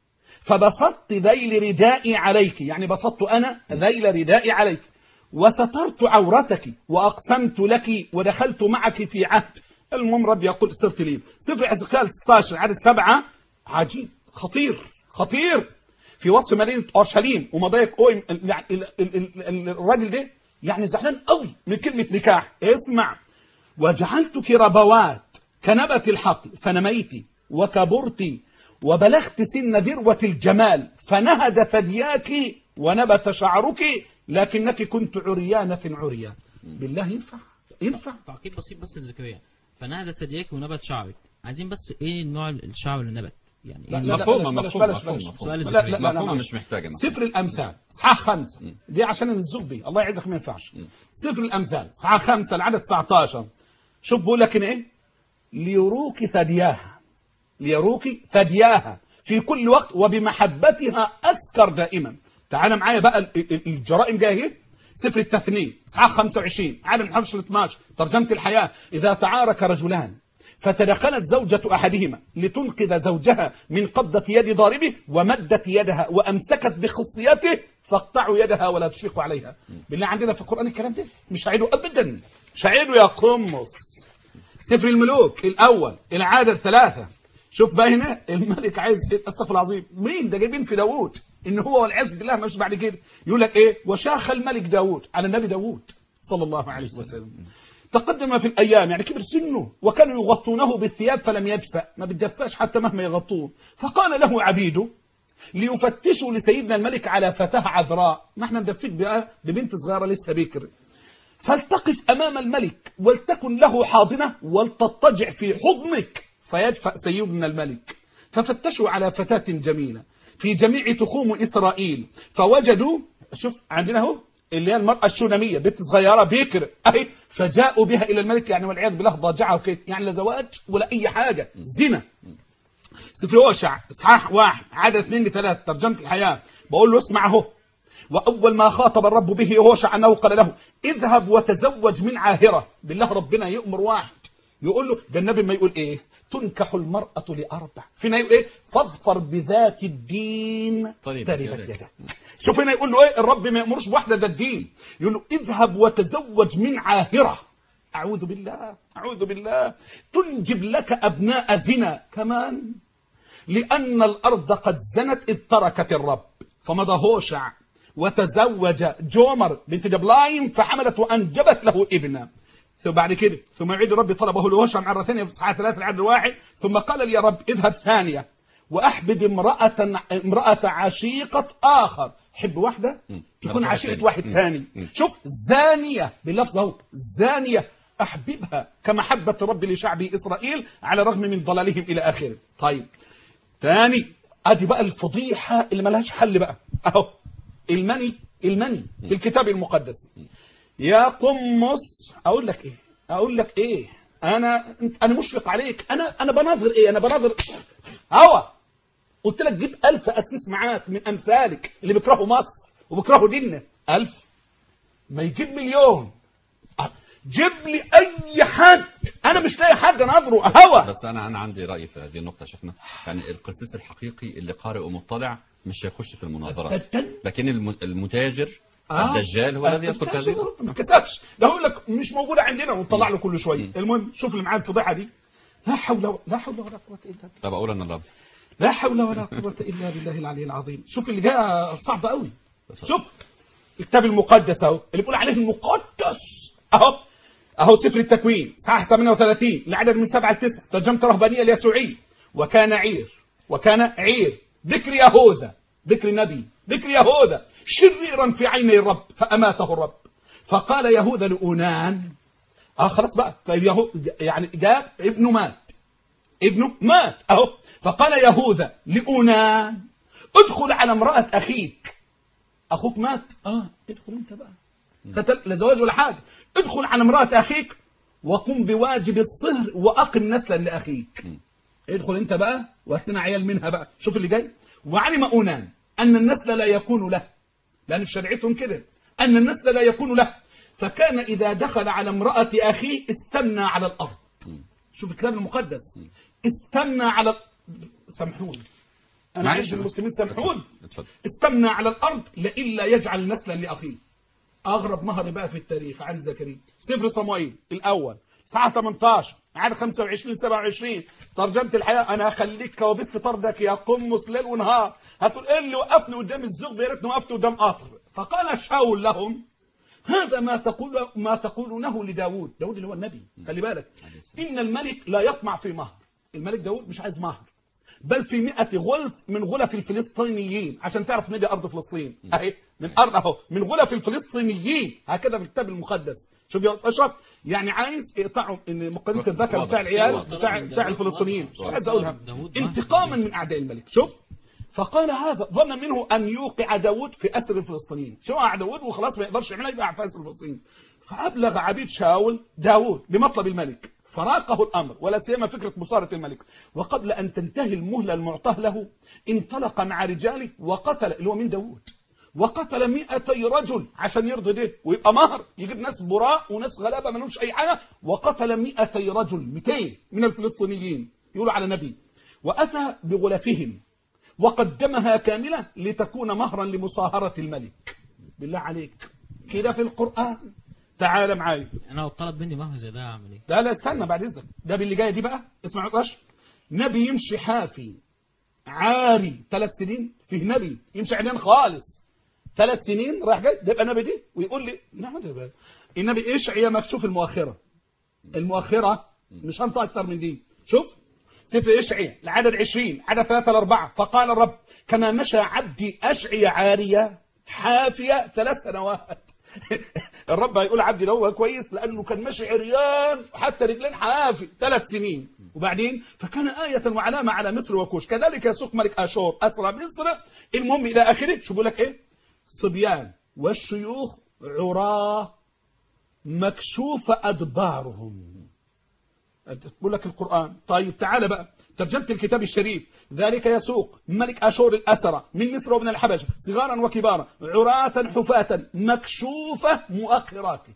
فبسطت ذيل ردائي عليك يعني بسطت أنا ذيل ردائي عليك وسترت عورتك وأقسمت لك ودخلت معك في عهد المهم رب يقول صرت لي سفر حزقيال 16 عدد 7 عجيب خطير خطير في وصف مدينة أورشليم ومضايق قوي يعني ال- ال- ال- ال- الراجل ده يعني زعلان قوي من كلمة نكاح اسمع وجعلتك ربوات كنبة الحقل فنميت وكبرت وبلغت سن ذروة الجمال فنهج ثدياك ونبت شعرك لكنك كنت عريانة عريا بالله ينفع ينفع تعقيب بسيط بس لزكريا فنهد ثدياك ونبت شعرك عايزين بس ايه نوع الشعر اللي نبت يعني لا، ايه لا، مفهومة بلاش- مفهومة بلاش- مفهومة بلاش- مفهومة سؤال لا، لا، لا، لا، مفهومة معلش. مش محتاجة سفر الأمثال إصحاح خمسة دي عشان الزغبي الله يعزك ما ينفعش سفر الأمثال إصحاح خمسة العدد 19 شوف بقول لك إن إيه ليروك ثدياها ليروك ثدياها في كل وقت وبمحبتها أسكر دائما تعال معايا بقى ال- ال- الجرائم جايه اهي سفر التثنية إصحاح 25 عدد 11 12 ترجمة الحياة إذا تعارك رجلان فتدخلت زوجة أحدهما لتنقذ زوجها من قبضة يد ضاربه ومدت يدها وأمسكت بخصيته فاقطعوا يدها ولا تشفقوا عليها بالله عندنا في القرآن الكلام ده مش هعيده أبدا مش هعيده يا قمص سفر الملوك الأول العادة ثلاثة شوف بقى هنا الملك عايز استغفر العظيم مين ده جايبين في داوود ان هو والعياذ بالله مش بعد كده يقول لك ايه وشاخ الملك داوود على النبي داوود صلى الله عليه وسلم تقدم في الايام يعني كبر سنه وكانوا يغطونه بالثياب فلم يدفأ ما بتدفاش حتى مهما يغطوه فقال له عبيده ليفتشوا لسيدنا الملك على فتاة عذراء ما احنا ندفيك بقى ببنت صغيرة لسه بكر فلتقف أمام الملك ولتكن له حاضنة ولتضطجع في حضنك فيدفع سيدنا الملك ففتشوا على فتاة جميلة في جميع تخوم إسرائيل فوجدوا شوف عندنا اهو اللي هي المرأة الشونامية بنت صغيرة بكر أهي فجاءوا بها إلى الملك يعني والعياذ بالله ضاجعها وكده يعني لا زواج ولا أي حاجة زنا سفر هوشع إصحاح واحد عدد اثنين لثلاث ترجمة الحياة بقول له اسمع اهو وأول ما خاطب الرب به هوشع أنه قال له اذهب وتزوج من عاهرة بالله ربنا يؤمر واحد يقول له ده النبي ما يقول ايه تنكح المرأة لأربع فينا يقول ايه فاظفر بذات الدين طيب تربت يدك. يدك شوف هنا يقول له ايه الرب ما يأمرش بواحدة ده الدين يقول له اذهب وتزوج من عاهرة أعوذ بالله أعوذ بالله تنجب لك أبناء زنا كمان لأن الأرض قد زنت إذ تركت الرب فمضى هوشع وتزوج جومر بنت جبلايم فحملت وأنجبت له ابنا ثم بعد كده ثم يعيد الرب طلبه لهوشع مرة ثانية في صحاح ثلاثة العدد الواحد ثم قال لي يا رب اذهب ثانية وأحبد امرأة امرأة عشيقة آخر حب واحدة تكون واحد عشيقة تاني. واحد مم. ثاني شوف زانية باللفظ اهو زانية أحببها كمحبة الرب لشعبه إسرائيل على الرغم من ضلالهم إلى آخره طيب تاني ادي بقى الفضيحة اللي ملهاش حل بقى اهو المني المني في الكتاب المقدس يا قمص اقول لك ايه اقول لك ايه انا انت انا مشفق عليك انا انا بناظر ايه انا بناظر هوا قلت لك جيب ألف أسيس معاك من أمثالك اللي بيكرهوا مصر وبيكرهوا ديننا ألف ما يجيب مليون جيب لي أي حد أنا مش لاقي حد أناظره هوا بس انا انا عندي راي في هذه النقطه يا شيخنا يعني القسيس الحقيقي اللي قارئ ومطلع مش هيخش في المناظرات أبداً. لكن الم- المتاجر آه. الدجال هو الذي يدخل في هذه النقطة. ما كسفش ده يقول لك مش موجوده عندنا ونطلع له كل شويه المهم شوف اللي معاه الفضيحه دي لا حول و- لا حول ولا قوه الا بالله طب اقول انا اللفظ لا حول ولا قوه الا بالله العلي العظيم شوف اللي جاء صعب قوي شوف الكتاب المقدس اهو اللي بيقول عليه المقدس اهو اهو سفر التكوين صحاح 38 العدد من 7 ل 9 ترجمه رهبانيه اليسوعي وكان عير وكان عير ذكر يهوذا ذكر نبي ذكر يهوذا شريرا في عيني الرب فاماته الرب فقال يهوذا لأونان اه خلاص بقى طيب يهو يعني جاء ابنه مات ابنه مات اهو فقال يهوذا لأونان ادخل على امرأة أخيك أخوك مات اه ادخل أنت بقى ختل لا زواج ولا حاجة ادخل على امرأة أخيك وقم بواجب الصهر وأقم نسلا لأخيك ادخل أنت بقى وهات لنا عيال منها بقى شوف اللي جاي وعلم أونان أن النسل لا يكون له لأن في شريعتهم كده أن النسل لا يكون له فكان إذا دخل على امرأة أخيه استمنى على الأرض شوف الكتاب المقدس استمنى على سامحوني أنا عايز معلش. المسلمين سامحوني اتفضل. استمنى على الأرض لئلا يجعل نسلا لأخيه أغرب نهر بقى في التاريخ عن زكريا سفر صموئيل الأول ساعة 18 عدد 25 27 ترجمة الحياة أنا هخليك كوابيس طردك يا قمص ليل ونهار هتقول إيه اللي وقفني قدام الزغب يا ريتني وقفت قدام قطر فقال شاول لهم هذا ما تقول ما تقولونه لداود داود اللي هو النبي خلي بالك إن الملك لا يطمع في مهر الملك داود مش عايز مهر بل في مئة غلف من غلف الفلسطينيين عشان تعرف ان دي ارض فلسطين اهي من ارض اهو من غلف الفلسطينيين هكذا في الكتاب المقدس شوف يا استاذ اشرف يعني عايز يقطعوا ان مقدمه الذكر واضح. بتاع العيال واضح. بتاع بتاع الفلسطينيين مش واضح. عايز اقولها داود انتقاما من اعداء الملك شوف فقال هذا ظن منه ان يوقع داود في اسر الفلسطينيين شو وقع داود وخلاص ما يقدرش يعملها يبقى في اسر الفلسطينيين فابلغ عبيد شاول داود بمطلب الملك فراقه الامر ولا سيما فكره مصارة الملك وقبل ان تنتهي المهله المعطاه له انطلق مع رجاله وقتل اللي هو من داود وقتل 200 رجل عشان يرضي ده ويبقى مهر يجيب ناس براء وناس غلابه ما لهمش اي حاجه وقتل 200 رجل 200 من الفلسطينيين يقولوا على نبي واتى بغلفهم وقدمها كاملة لتكون مهرا لمصاهرة الملك بالله عليك كده في القرآن تعال معايا انا لو طلب مني مهر زي ده اعمل ايه؟ لا لا استنى بعد اذنك ده باللي جايه دي بقى اسمع يا قش نبي يمشي حافي عاري ثلاث سنين فيه نبي يمشي عريان خالص ثلاث سنين راح جاي ده يبقى نبي دي ويقول لي نعم ده يبقى النبي ايش هي مكشوف المؤخره المؤخره مش هنطق اكتر من دي شوف سفر اشعيا العدد 20 عدد 3 ل 4 فقال الرب كما مشى عبدي اشعيا عاريه حافيه ثلاث سنوات الرب هيقول عبدي لو هو كويس لانه كان ماشي عريان حتى رجلين حافي ثلاث سنين وبعدين فكان آية وعلامة على مصر وكوش كذلك يسوق ملك أشور أسرى مصر المهم إلى آخره شو بقول لك إيه صبيان والشيوخ عراه مكشوف أدبارهم بقول لك القرآن طيب تعال بقى ترجمة الكتاب الشريف ذلك يسوق ملك أشور الأسرى من مصر ومن الحبشة صغارا وكبارا عراة حفاة مكشوفة مؤخرات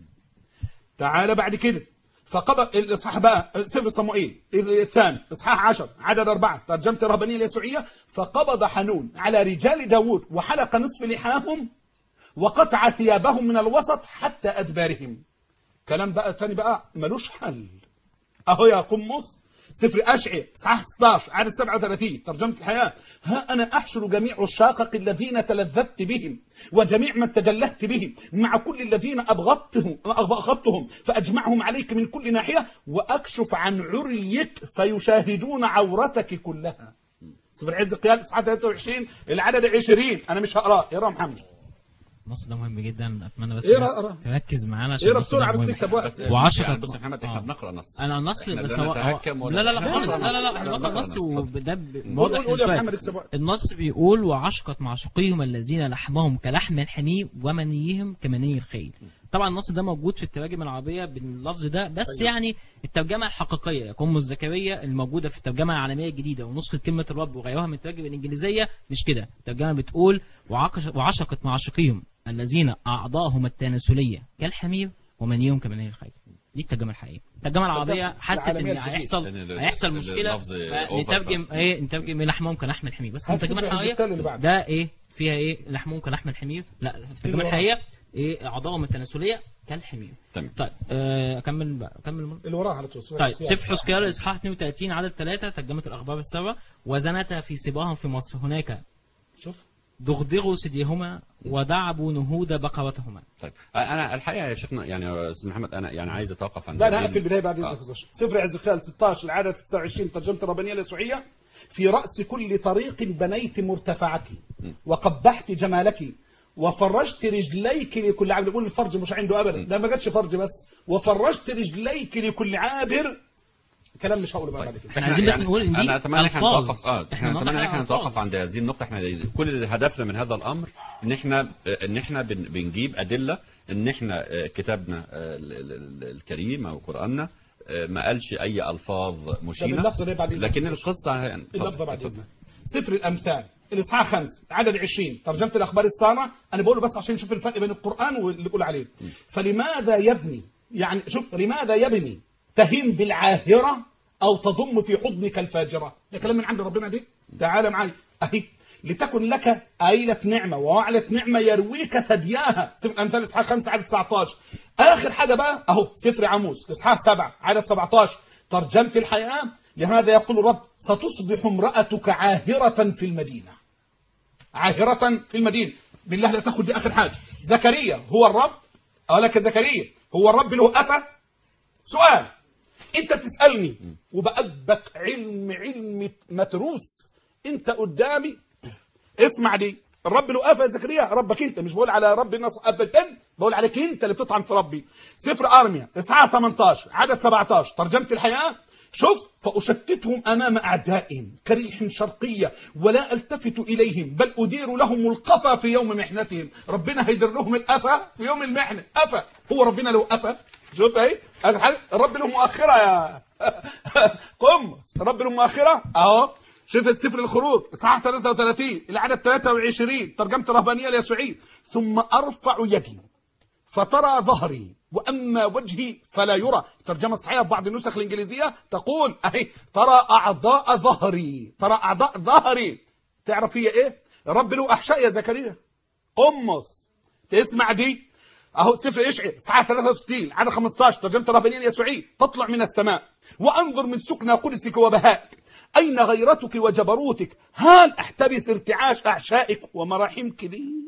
تعال بعد كده فقبض الاصحاح بقى سفر صموئيل الثاني اصحاح 10 عدد أربعة ترجمة الرهبانية اليسوعية فقبض حنون على رجال داوود وحلق نصف لحاهم وقطع ثيابهم من الوسط حتى أدبارهم كلام بقى تاني بقى ملوش حل اهو يا قمص سفر أشعي صحاح 16 عدد 37 ترجمة الحياة ها أنا أحشر جميع عشاقك الذين تلذذت بهم وجميع من تجلهت بهم مع كل الذين أبغضتهم أبغضتهم فأجمعهم عليك من كل ناحية وأكشف عن عريك فيشاهدون عورتك كلها سفر عز قيال إصحاح 23 العدد 20 أنا مش هقراه اقراه محمد النص ده مهم جدا اتمنى بس اقرا- الناس اقرا. تركز معانا عشان اقرا النص ده بسرعة بس مهم. تكسب وقت. بس وعشرة يعني بص يا محمد احنا آه. بنقرا نص انا النص إحنا بس لا هو نتهكم هو- ولا لا لا لا نتهكم. خالص لا لا لا احنا إحنا بنقرا بنقرا النص نص. وده قول واضح قول قول يا للسؤال. محمد اكسب وقت النص بيقول وعشقت معشوقيهم الذين لحمهم كلحم الحني ومنيهم كمني الخيل طبعا النص ده موجود في التراجم العربيه باللفظ ده بس يعني الترجمه الحقيقيه يقوم الزكريا الموجوده في الترجمه العالميه الجديده ونسخه كلمه الرب وغيرها من التراجم الانجليزيه مش كده الترجمه بتقول وعقش- وعشقت معشوقيهم الذين اعضاءهم التناسليه كالحمير ومنيهم كمني الخيل دي الترجمه الحقيقيه الترجمه العربيه حست ان العالمية الجديدة. هيحصل لأن ال- هيحصل ال- مشكله اللفظ نترجم over. ايه نترجم لحمهم كلحم الحمير بس هات الترجمه سفر الحقيقيه الزكال اللي بعده. ده ايه فيها ايه لحمهم كلحم الحمير لا الترجمه وراه. الحقيقيه ايه اعضائهم التناسليه كالحمير تمام. طيب آه، اكمل بقى اكمل المرة. اللي وراها على طول طيب سفر حسكيال اصحاح 32 عدد 3 ترجمه الاخبار السبع وزنتا في سباهم في مصر هناك شوف دغدغوا ثديهما ودعبوا نهود بقرتهما طيب انا الحقيقه يا شيخنا يعني يا استاذ محمد انا يعني عايز اتوقف عند لا انا هذه- هقفل البدايه بعد آه. اذنك يا أستاذ. سفر عز خال 16 العدد 29 ترجمه الربانيه اليسوعيه في راس كل طريق بنيت مرتفعك وقبحت جمالك وفرجت رجليك لكل عابر بيقول الفرج مش عنده ابدا ده ما جاتش فرج بس وفرجت رجليك لكل عابر كلام مش هقوله بقى بعد كده احنا عايزين بس نقول ان دي انا اتمنى ان احنا ألفاظ. نتوقف اه احنا احنا نتمنى ان احنا ألفاظ. نتوقف عند هذه النقطه احنا كل هدفنا من هذا الامر ان احنا ان احنا بن- بنجيب ادله ان احنا آه، كتابنا آه، ال- ال- ال- الكريم او قراننا آه، ما قالش اي الفاظ مشينه اللفظ ده بعد إذنك. لكن القصه يعني اتفضل، اللفظه بعد اتفضل. اذنك سفر الامثال الاصحاح 5 عدد 20 ترجمه الاخبار الصامه انا بقوله بس عشان نشوف الفرق بين القران واللي بيقول عليه فلماذا يبني يعني شوف لماذا يبني تهين بالعاهره او تضم في حضنك الفاجره ده كلام من عند ربنا دي تعال معي اهي لتكن لك آيلة نعمة ووعلة نعمة يرويك ثدياها سفر الأمثال إصحاح 5 عدد 19 آخر حاجة بقى أهو سفر عموس إصحاح 7 عدد 17 ترجمة الحياة لهذا يقول الرب ستصبح امرأتك عاهرة في المدينة عاهرة في المدينة بالله لا تاخد دي آخر حاجة زكريا هو الرب أقول لك يا زكريا هو الرب له أفة سؤال انت تسألني وبأدبك علم علم متروس انت قدامي اسمع دي الرب له قفا يا زكريا ربك انت مش بقول على رب الناس ابدا بقول عليك انت اللي بتطعن في ربي سفر ارميا اصحاح 18 عدد 17 ترجمه الحياه شوف فأشتتهم أمام أعدائهم كريح شرقية ولا ألتفت إليهم بل أدير لهم القفا في يوم محنتهم ربنا هيدير لهم القفا في يوم المحنة قفا هو ربنا له قفا شوف اهي آخر حاجة الرب له مؤخرة يا قمص الرب له مؤخرة أهو شوف السفر الخروج اصحاح 33 العدد 23 ترجمه الرهبانيه اليسوعيه ثم ارفع يدي فترى ظهري واما وجهي فلا يرى الترجمه الصحيحه في بعض النسخ الانجليزيه تقول اهي ترى اعضاء ظهري ترى اعضاء ظهري تعرف هي ايه الرب له احشاء يا زكريا قمص تسمع دي اهو سفر اشعياء اصحاح 63 عدد 15 ترجمه الرهبانيه اليسوعيه تطلع من السماء وانظر من سكنى قدسك وبهائك اين غيرتك وجبروتك هل احتبس ارتعاش اعشائك ومراحمك لي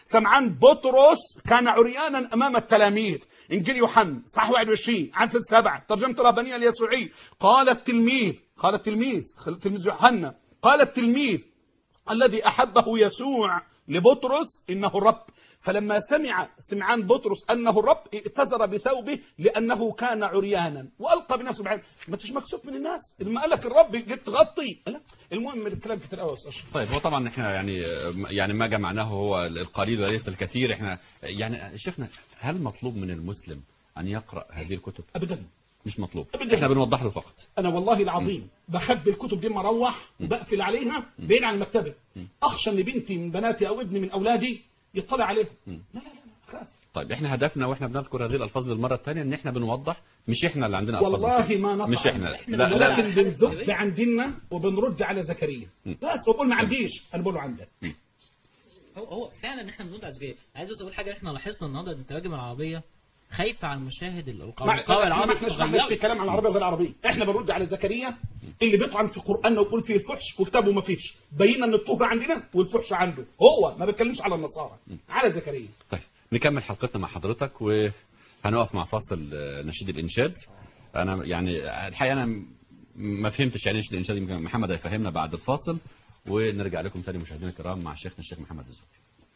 سمعان بطرس كان عريانا امام التلاميذ انجيل يوحنا صح 21 عدد 7 ترجمه الرهبانيه اليسوعي قال التلميذ قال التلميذ التلميذ يوحنا قال التلميذ الذي احبه يسوع لبطرس انه الرب فلما سمع سمعان بطرس انه الرب ائتزر بثوبه لانه كان عريانا والقى بنفسه بعين ما تش مكسوف من الناس لما قال لك الرب جيت تغطي لا المهم الكلام كتير قوي يا استاذ أشرف. طيب هو طبعا احنا يعني يعني ما جمعناه هو القليل وليس الكثير احنا يعني شفنا هل مطلوب من المسلم ان يقرا هذه الكتب؟ ابدا مش مطلوب أبداً. احنا بنوضح له فقط انا والله العظيم بخبي الكتب دي مروح وبقفل عليها بعيد عن المكتبه اخشى ان بنتي من بناتي او ابني من اولادي يطلع عليها لا لا لا خاف طيب احنا هدفنا واحنا بنذكر هذه الالفاظ للمره الثانيه ان احنا بنوضح مش احنا اللي عندنا الفاظ والله مش, ما نطع مش احنا لا لا لا ولكن بنذب عن ديننا وبنرد على زكريا بس وبقول ما عنديش انا بقول له عندك هو هو فعلا احنا بنرد على زكريا عايز بس اقول حاجه احنا لاحظنا النهارده ان التراجم العربيه خايفه على المشاهد ال- القوي ما القوي ما العربي احناش ما احناش في اتغيرت. كلام عن العربيه وغير العربيه احنا بنرد على زكريا اللي بيطعن في قراننا ويقول فيه الفحش وكتابه ما فيش بينا ان الطهر عندنا والفحش عنده هو ما بيتكلمش على النصارى على زكريا طيب نكمل حلقتنا مع حضرتك وهنقف مع فاصل آه، نشيد الانشاد انا يعني الحقيقه انا م- ما فهمتش يعني ايش الانشاد يمكن محمد هيفهمنا بعد الفاصل ونرجع لكم تاني مشاهدينا الكرام مع شيخنا الشيخ محمد الزهري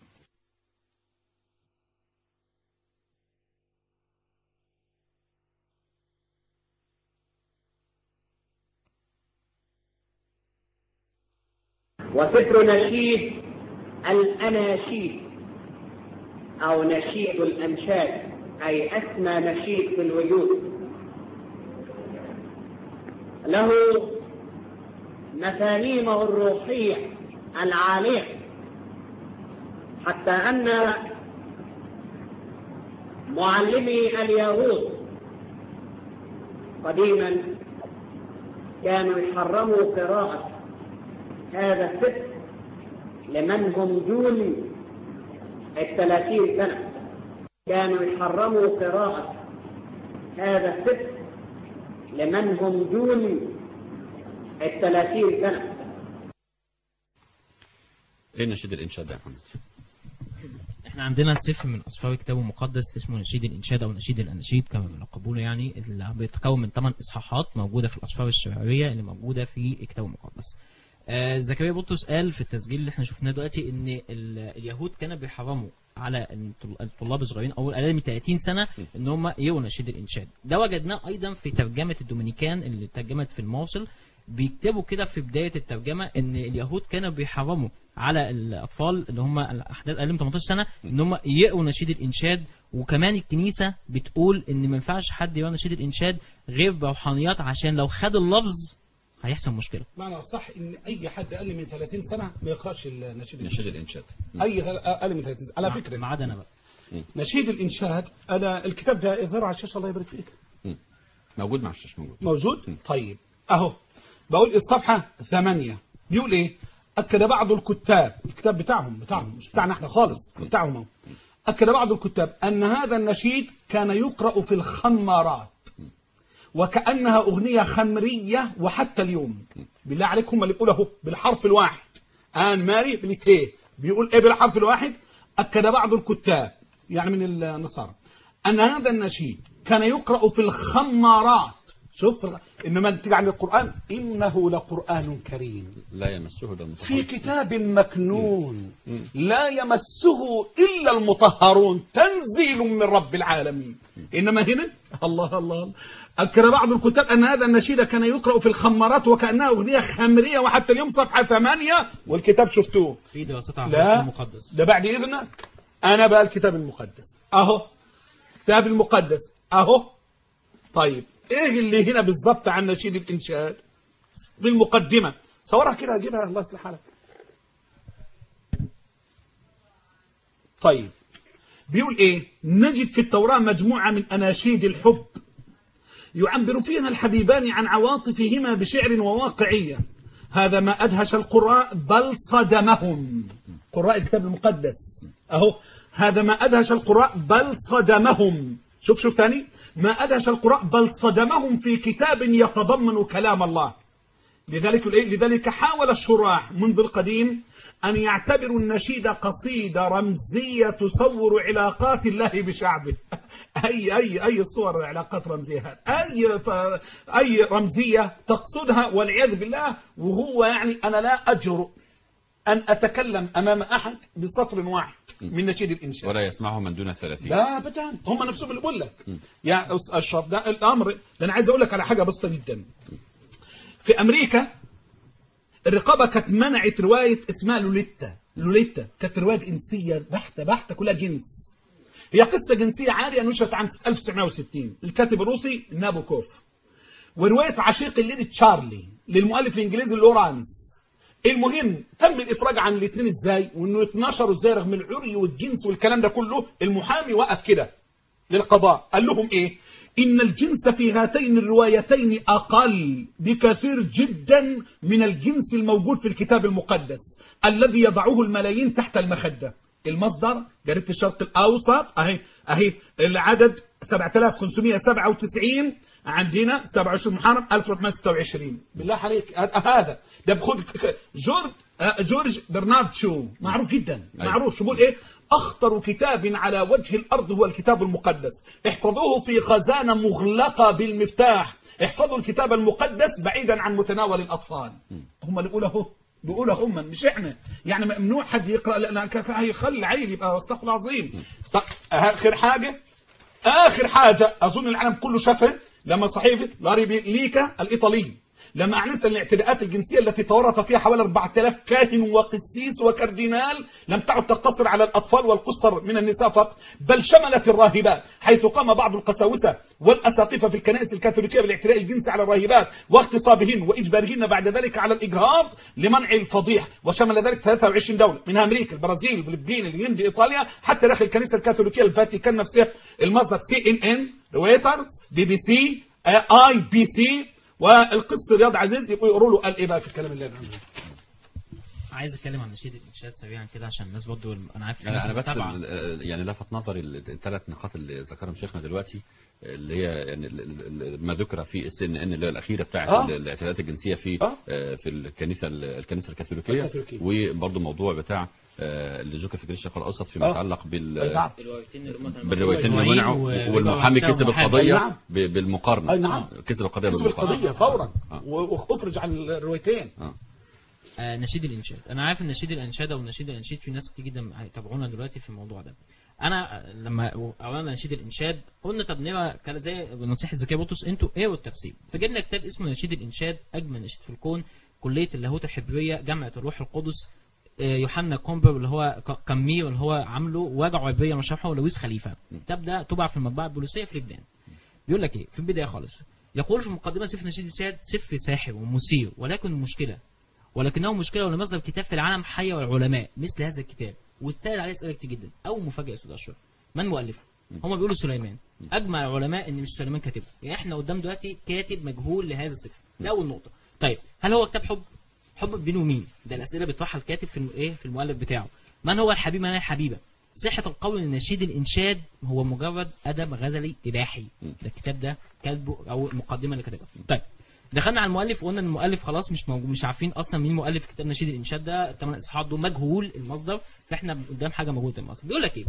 وفكر نشيد الأناشيد أو نشيد الأنشاد أي أسمى نشيد في الوجود له مفاهيمه الروحية العالية حتى أن معلمي اليهود قديما كانوا يحرموا قراءة هذا السفر لمن هم دون الثلاثين سنة كانوا يحرموا قراءة هذا السفر لمن هم دون الثلاثين سنة ايه نشيد الانشاد ده يا محمد احنا عندنا سفر من اسفار كتاب مقدس اسمه نشيد الانشاد او نشيد الاناشيد كما بنلقبونه يعني اللي بيتكون من 8 اصحاحات موجوده في الاسفار الشعريه اللي موجوده في الكتاب المقدس. آه زكريا بطرس قال في التسجيل اللي احنا شفناه دلوقتي ان ال- اليهود كانوا بيحرموا على الطل- الطلاب الصغيرين او الاقل من 30 سنه ان هم يقروا نشيد الانشاد. ده وجدناه ايضا في ترجمه الدومينيكان اللي ترجمت في الموصل بيكتبوا كده في بدايه الترجمه ان اليهود كانوا بيحرموا على الاطفال اللي هم الاحداث اقل من 18 سنه ان هم يقروا نشيد الانشاد وكمان الكنيسه بتقول ان ما ينفعش حد يقرا نشيد الانشاد غير بروحانيات عشان لو خد اللفظ هيحصل مشكله معنى صح ان اي حد اقل من 30 سنه ما يقراش النشيد نشيد الانشاد الانشاد اي ثل- اقل من 30 سنه على مع- فكره ما عدا انا بقى نشيد الانشاد انا الكتاب ده يظهر على الشاشه الله يبارك فيك موجود مع الشاشه موجود موجود طيب اهو بقول الصفحه ثمانية بيقول ايه اكد بعض الكتاب الكتاب بتاعهم بتاعهم مش بتاعنا احنا خالص بتاعهم اهو اكد بعض الكتاب ان هذا النشيد كان يقرا في الخمارات وكانها اغنيه خمريه وحتى اليوم بالله عليكم اللي بيقولوا اهو بالحرف الواحد ان ماري بليتيه بيقول ايه بالحرف الواحد اكد بعض الكتاب يعني من النصارى ان هذا النشيد كان يقرا في الخمارات شوف انما تيجي عن القران انه لقران كريم لا يمسه الا المطهرون في كتاب مكنون لا يمسه إلا المطهرون تنزيل من رب العالمين إنما هنا الله الله أذكر بعض الكتاب أن هذا النشيد كان يقرأ في الخمارات وكأنها أغنية خمرية وحتى اليوم صفحة ثمانية والكتاب شفتوه في دراسات على لا المقدس ده بعد إذنك أنا بقى الكتاب المقدس أهو الكتاب المقدس أهو طيب إيه اللي هنا بالضبط عن نشيد الإنشاد بالمقدمة صورها كده هجيبها الله يصلح حالك طيب بيقول ايه نجد في التوراة مجموعة من أناشيد الحب يعبر فيها الحبيبان عن عواطفهما بشعر وواقعية هذا ما أدهش القراء بل صدمهم قراء الكتاب المقدس أهو هذا ما أدهش القراء بل صدمهم شوف شوف تاني ما أدهش القراء بل صدمهم في كتاب يتضمن كلام الله لذلك يقول إيه؟ لذلك حاول الشراح منذ القديم أن يعتبروا النشيد قصيدة رمزية تصور علاقات الله بشعبه أي أي أي صور علاقات رمزية هذه أي ط- أي رمزية تقصدها والعياذ بالله وهو يعني أنا لا أجرؤ أن أتكلم أمام أحد بسطر واحد من نشيد الإنشاد ولا يسمعه من دون الثلاثين لا ابدا هم نفسهم اللي بقول لك يا أس- اشرف ده الامر ده انا عايز اقول لك على حاجه بسيطه جدا في امريكا الرقابه كانت منعت روايه اسمها لوليتا لوليتا كانت روايه جنسيه بحته بحته كلها جنس هي قصه جنسيه عاليه نشرت عام 1960 الكاتب الروسي نابوكوف وروايه عشيق الليل تشارلي للمؤلف الانجليزي لورانس المهم تم الافراج عن الاثنين ازاي وانه يتنشروا ازاي رغم العري والجنس والكلام ده كله المحامي وقف كده للقضاء قال لهم ايه ان الجنس في هاتين الروايتين اقل بكثير جدا من الجنس الموجود في الكتاب المقدس الذي يضعه الملايين تحت المخده المصدر جريده الشرق الاوسط اهي اهي العدد 7597 عندنا 27 محرم 1426 بالله عليك هذا ده بخد جورج آه، جورج برنارد شو معروف جدا أيوة. معروف شو بيقول ايه اخطر كتاب على وجه الارض هو الكتاب المقدس احفظوه في خزانه مغلقه بالمفتاح احفظوا الكتاب المقدس بعيدا عن متناول الاطفال هم اللي بيقولوا اهو بيقولوا هم مش احنا يعني ممنوع حد يقرا لان ك- ك- هيخلي العيل يبقى استغفر الله العظيم طب اخر حاجه اخر حاجه اظن العالم كله شافها لما صحيفه لاري ليكا الايطالي لما اعلنت الاعتداءات الجنسيه التي تورط فيها حوالي 4000 كاهن وقسيس وكاردينال لم تعد تقتصر على الاطفال والقصر من النساء فقط بل شملت الراهبات حيث قام بعض القساوسه والاساقفه في الكنائس الكاثوليكيه بالاعتداء الجنسي على الراهبات واغتصابهن واجبارهن بعد ذلك على الاجهاض لمنع الفضيح وشمل ذلك 23 دوله منها امريكا البرازيل الفلبين الهند ايطاليا حتى داخل الكنيسه الكاثوليكيه الفاتيكان نفسها المصدر سي ان ان رويترز بي بي سي اي بي سي والقس رياض عزيز يبقوا يقروا له قال ايه بقى في الكلام اللي انا عامله عايز اتكلم عن نشيد الانشاد سريعا كده عشان الناس برضو انا عارف في انا ناس انا بس متابعة. ال- ال- يعني لفت نظري الثلاث نقاط اللي ذكرهم شيخنا دلوقتي اللي هي يعني ال- ال- ال- ما ذكر في السي ان ان اللي هي الاخيره بتاعت آه. ال- الاعتداءات الجنسيه في آه. آه، في الكنيسه ال- الكنيسه الكاثوليكيه الكاثوليكية. وبرضه موضوع بتاع آه، اللي ذكر في الشرق الاوسط فيما آه. يتعلق أي بال نعم الروايتين اللي هم كانوا بالروايتين اللي مجموعين منعوا و- والمحامي وبتاع كسب محامي. القضيه نعم. ب- بالمقارنه أي نعم. كسب القضيه كسب بالمقارنه القضيه فورا آه. وافرج عن الروايتين آه نشيد الانشاد انا عارف ان نشيد الانشاد او نشيد الانشاد في ناس كتير جدا هيتابعونا دلوقتي في الموضوع ده انا آه، لما اولا نشيد الانشاد قلنا طب نقرا كان زي نصيحه زكيه بطرس انتوا اقروا التفسير فجبنا كتاب اسمه نشيد الانشاد اجمل نشيد في الكون كليه اللاهوت الحبريه جامعه الروح القدس آه، يوحنا كومبر اللي هو ك- كمير اللي هو عامله وجع عبريه مشرحه ولويس خليفه الكتاب ده طبع في المطبعه البوليسيه في لبنان بيقول لك ايه في البدايه خالص يقول في مقدمه سفر نشيد الانشاد سفر ساحر ومثير ولكن مشكله ولكنه مشكله ولمصدر كتاب في العالم حي والعلماء مثل هذا الكتاب واتسال عليه اسئله كتير جدا اول مفاجاه يا استاذ اشرف من مؤلفه؟ هم بيقولوا سليمان اجمع العلماء ان مش سليمان كاتبه يعني احنا قدام دلوقتي كاتب مجهول لهذا السفر ده اول نقطه طيب هل هو كتاب حب حب بينه ومين ده الاسئله بيطرحها الكاتب في الم- ايه في المؤلف بتاعه من هو الحبيب من هي الحبيبه صحة القول ان نشيد الانشاد هو مجرد ادب غزلي اباحي ده الكتاب ده كاتبه او المقدمه اللي كتبها طيب دخلنا على المؤلف وقلنا ان المؤلف خلاص مش موجود مش عارفين اصلا مين مؤلف كتاب نشيد الانشاد ده الثمان اصحاحات دول مجهول المصدر فاحنا قدام حاجه موجوده المصدر بيقول لك ايه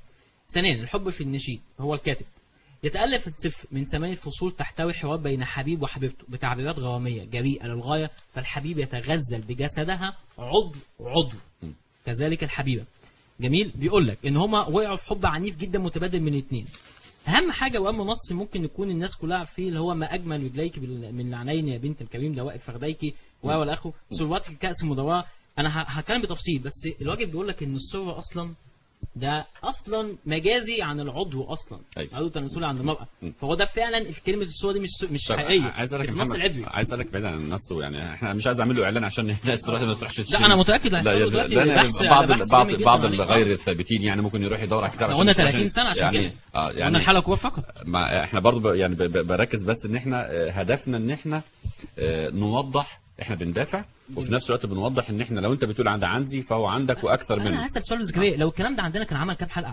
ثانيا الحب في النشيد هو الكاتب يتألف السفر من ثمانية فصول تحتوي حوار بين حبيب وحبيبته بتعبيرات غرامية جريئة للغاية فالحبيب يتغزل بجسدها عضو عضو كذلك الحبيبة جميل بيقول لك ان هما وقعوا في حب عنيف جدا متبادل من الاثنين اهم حاجه واهم نص ممكن يكون الناس كلها عارفين اللي هو ما اجمل رجليك بال- من العنين يا بنت الكريم لوائف فخديك و والى اخره سروات الكاس المدوره انا ه- هتكلم بتفصيل بس الواجب بيقول لك ان السره اصلا ده اصلا مجازي عن العضو اصلا أيوة. عضو تناسلي عن المراه فهو ده فعلا كلمه السره دي مش مش طب حقيقيه عايز اسالك في يا النص محمد العبري عايز اسالك بعيد عن النص يعني احنا مش عايز اعمل له اعلان عشان الناس دلوقتي ما تروحش تشتري أنا متأكد لا هيحصل يا- دلوقتي ده أنا بحث- بعض بحث بعض جامد بعض جداً عليه. الغير الثابتين يعني ممكن يروح يدور على كتاب احنا قلنا عشان- 30 سنه عشان يعني كده اه قلنا يعني الحلقه كويس فقط ما احنا برضو ب- يعني ب- ب- بركز بس ان احنا آه، هدفنا ان احنا آه، نوضح احنا بندافع وفي نفس الوقت بنوضح ان احنا لو انت بتقول عند عندي فهو عندك واكثر انا منه هسال سؤال زكريا لو الكلام ده عندنا كان عمل كام حلقه عليه